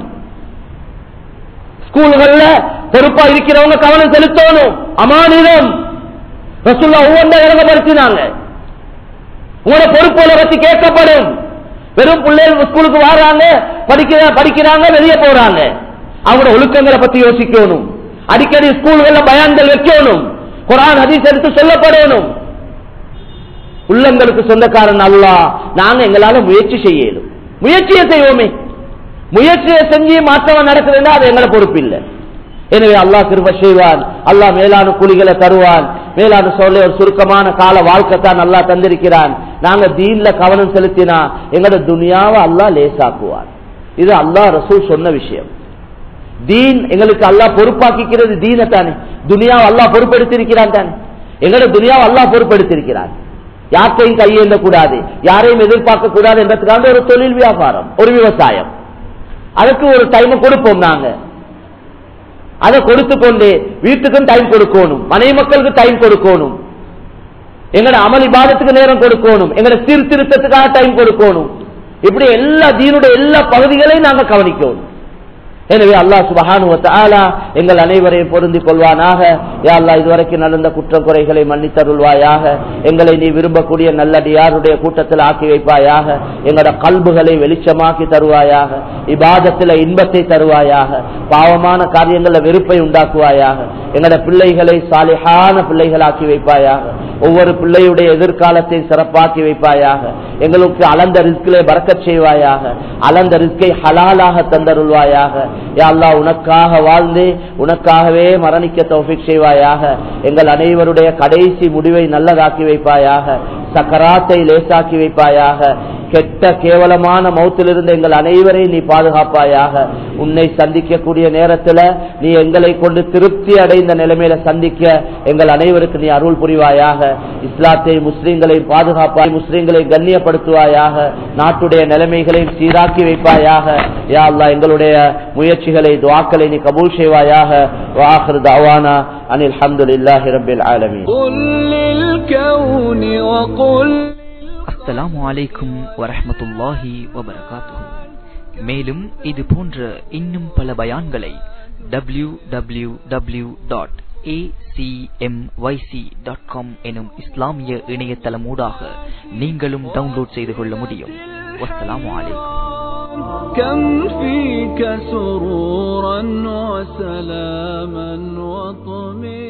ஸ்கூல்கள்ல பொறுப்பா இருக்கிறவங்க கவனம் செலுத்தணும் அமானிதம் ரசுல்லா ஒவ்வொன்றை இறங்கப்படுத்தினாங்க உங்களோட பொறுப்புகளை பத்தி கேட்கப்படும் வெறும் பிள்ளைகள் ஸ்கூலுக்கு வராங்க படிக்கிற படிக்கிறாங்க வெளியே போறாங்க அவங்களோட ஒழுக்கங்களை பத்தி யோசிக்கணும் அடிக்கடி ஸ்கூல்கள்ல பயான்கள் வைக்கணும் குரான் ஹதீஸ் எடுத்து சொல்லப்படணும் உள்ளங்களுக்கு சொந்தக்காரன் அல்லா நாங்க எங்களால முயற்சி செய்யணும் முயற்சியை செய்வோமே முயற்சியை செஞ்சு மாற்றம் நடக்குதுன்னா அது எங்களை பொறுப்பு இல்லை எனவே அல்லாஹ் கிருப செய்வான் அல்லாஹ் மேலான கூலிகளை தருவான் மேலான சொல்ல ஒரு சுருக்கமான கால வாழ்க்கை தான் நல்லா தந்திருக்கிறான் நாங்க தீன்ல கவனம் செலுத்தினா எங்களோட துனியாவை அல்லாஹ் லேசாக்குவான் இது அல்லாஹ் ரசூல் சொன்ன விஷயம் தீன் எங்களுக்கு அல்லாஹ் பொறுப்பாக்கிக்கிறது தீனை தானே துனியாவை அல்லாஹ் பொறுப்பெடுத்திருக்கிறான் தானே எங்களோட துனியாவை அல்லாஹ் பொறுப்பெடுத்திருக்கிறான் யார்த்தையும் கையேந்த கூடாது யாரையும் எதிர்பார்க்க கூடாது என்றதுக்காக ஒரு தொழில் வியாபாரம் ஒரு விவசாயம் அதுக்கு ஒரு டைம் கொடுப்போம் நாங்க அதை கொடுத்து கொண்டு வீட்டுக்கும் டைம் கொடுக்கணும் மனைவி மக்களுக்கு டைம் கொடுக்கணும் எங்கட அமல் இபாதத்துக்கு நேரம் கொடுக்கணும் எங்கட சீர்திருத்தத்துக்காக டைம் கொடுக்கணும் இப்படி எல்லா தீனுடைய எல்லா பகுதிகளையும் நாங்க கவனிக்கணும் எனவே அல்லாஹ் சுபஹானு தஆலா எங்கள் அனைவரையும் பொருந்திக் கொள்வானாக யா அல்லாஹ் இதுவரைக்கும் நடந்த குற்றம் குறைகளை மன்னித்தருள்வாயாக எங்களை நீ விரும்பக்கூடிய நல்லடியாருடைய கூட்டத்தில் ஆக்கி வைப்பாயாக எங்களோட கல்புகளை வெளிச்சமாக்கி தருவாயாக இபாதத்தில் இன்பத்தை தருவாயாக பாவமான காரியங்களில் வெறுப்பை உண்டாக்குவாயாக எங்களோட பிள்ளைகளை சாலிஹான பிள்ளைகளாக்கி வைப்பாயாக ஒவ்வொரு பிள்ளையுடைய எதிர்காலத்தை சிறப்பாக்கி வைப்பாயாக எங்களுக்கு அளந்த ரிஸ்கிலே பறக்கச் செய்வாயாக அளந்த ரிஸ்கை ஹலாலாக தந்தருள்வாயாக யா அல்லாஹ் உனக்காக வாழ்ந்து உனக்காகவே மரணிக்க தௌஃபிக் செய்வாயாக எங்கள் அனைவருடைய கடைசி முடிவை நல்லதாக்கி வைப்பாயாக சக்கராத்தை லேசாக்கி வைப்பாயாக கெட்ட கேவலமான மௌத்திலிருந்து எங்கள் அனைவரையும் நீ பாதுகாப்பாயாக உன்னை சந்திக்கக்கூடிய நேரத்தில் நீ எங்களை கொண்டு திருப்தி அடைந்த நிலைமையில சந்திக்க எங்கள் அனைவருக்கு நீ அருள் புரிவாயாக இஸ்லாத்தை முஸ்லீம்களை பாதுகாப்பாய் முஸ்லீம்களை கண்ணியப்படுத்துவாயாக நாட்டுடைய நிலைமைகளையும் சீராக்கி வைப்பாயாக யா அல்லாஹ் எங்களுடைய முயற்சிகளை துவாக்களை நீ கபூல் செய்வாயாக வாஹர் தவானா அனில் அல்ஹம்துலில்லாஹி ரப்பில் ஆலமீன் قل للكون وقل அஸ்ஸலாமு அலைக்கும் வரஹ்மத்துல்லாஹி வபரகாத்துஹு மேலும் இது போன்ற இன்னும் பல பயான்களை W W W dot dot com எனும் இஸ்லாமிய இணையதளமூடாக நீங்களும் டவுன்லோட் செய்து கொள்ள முடியும் வஸ்ஸலாமு அலைக்கும் كم فيك سرورا وسلاما وطمئنا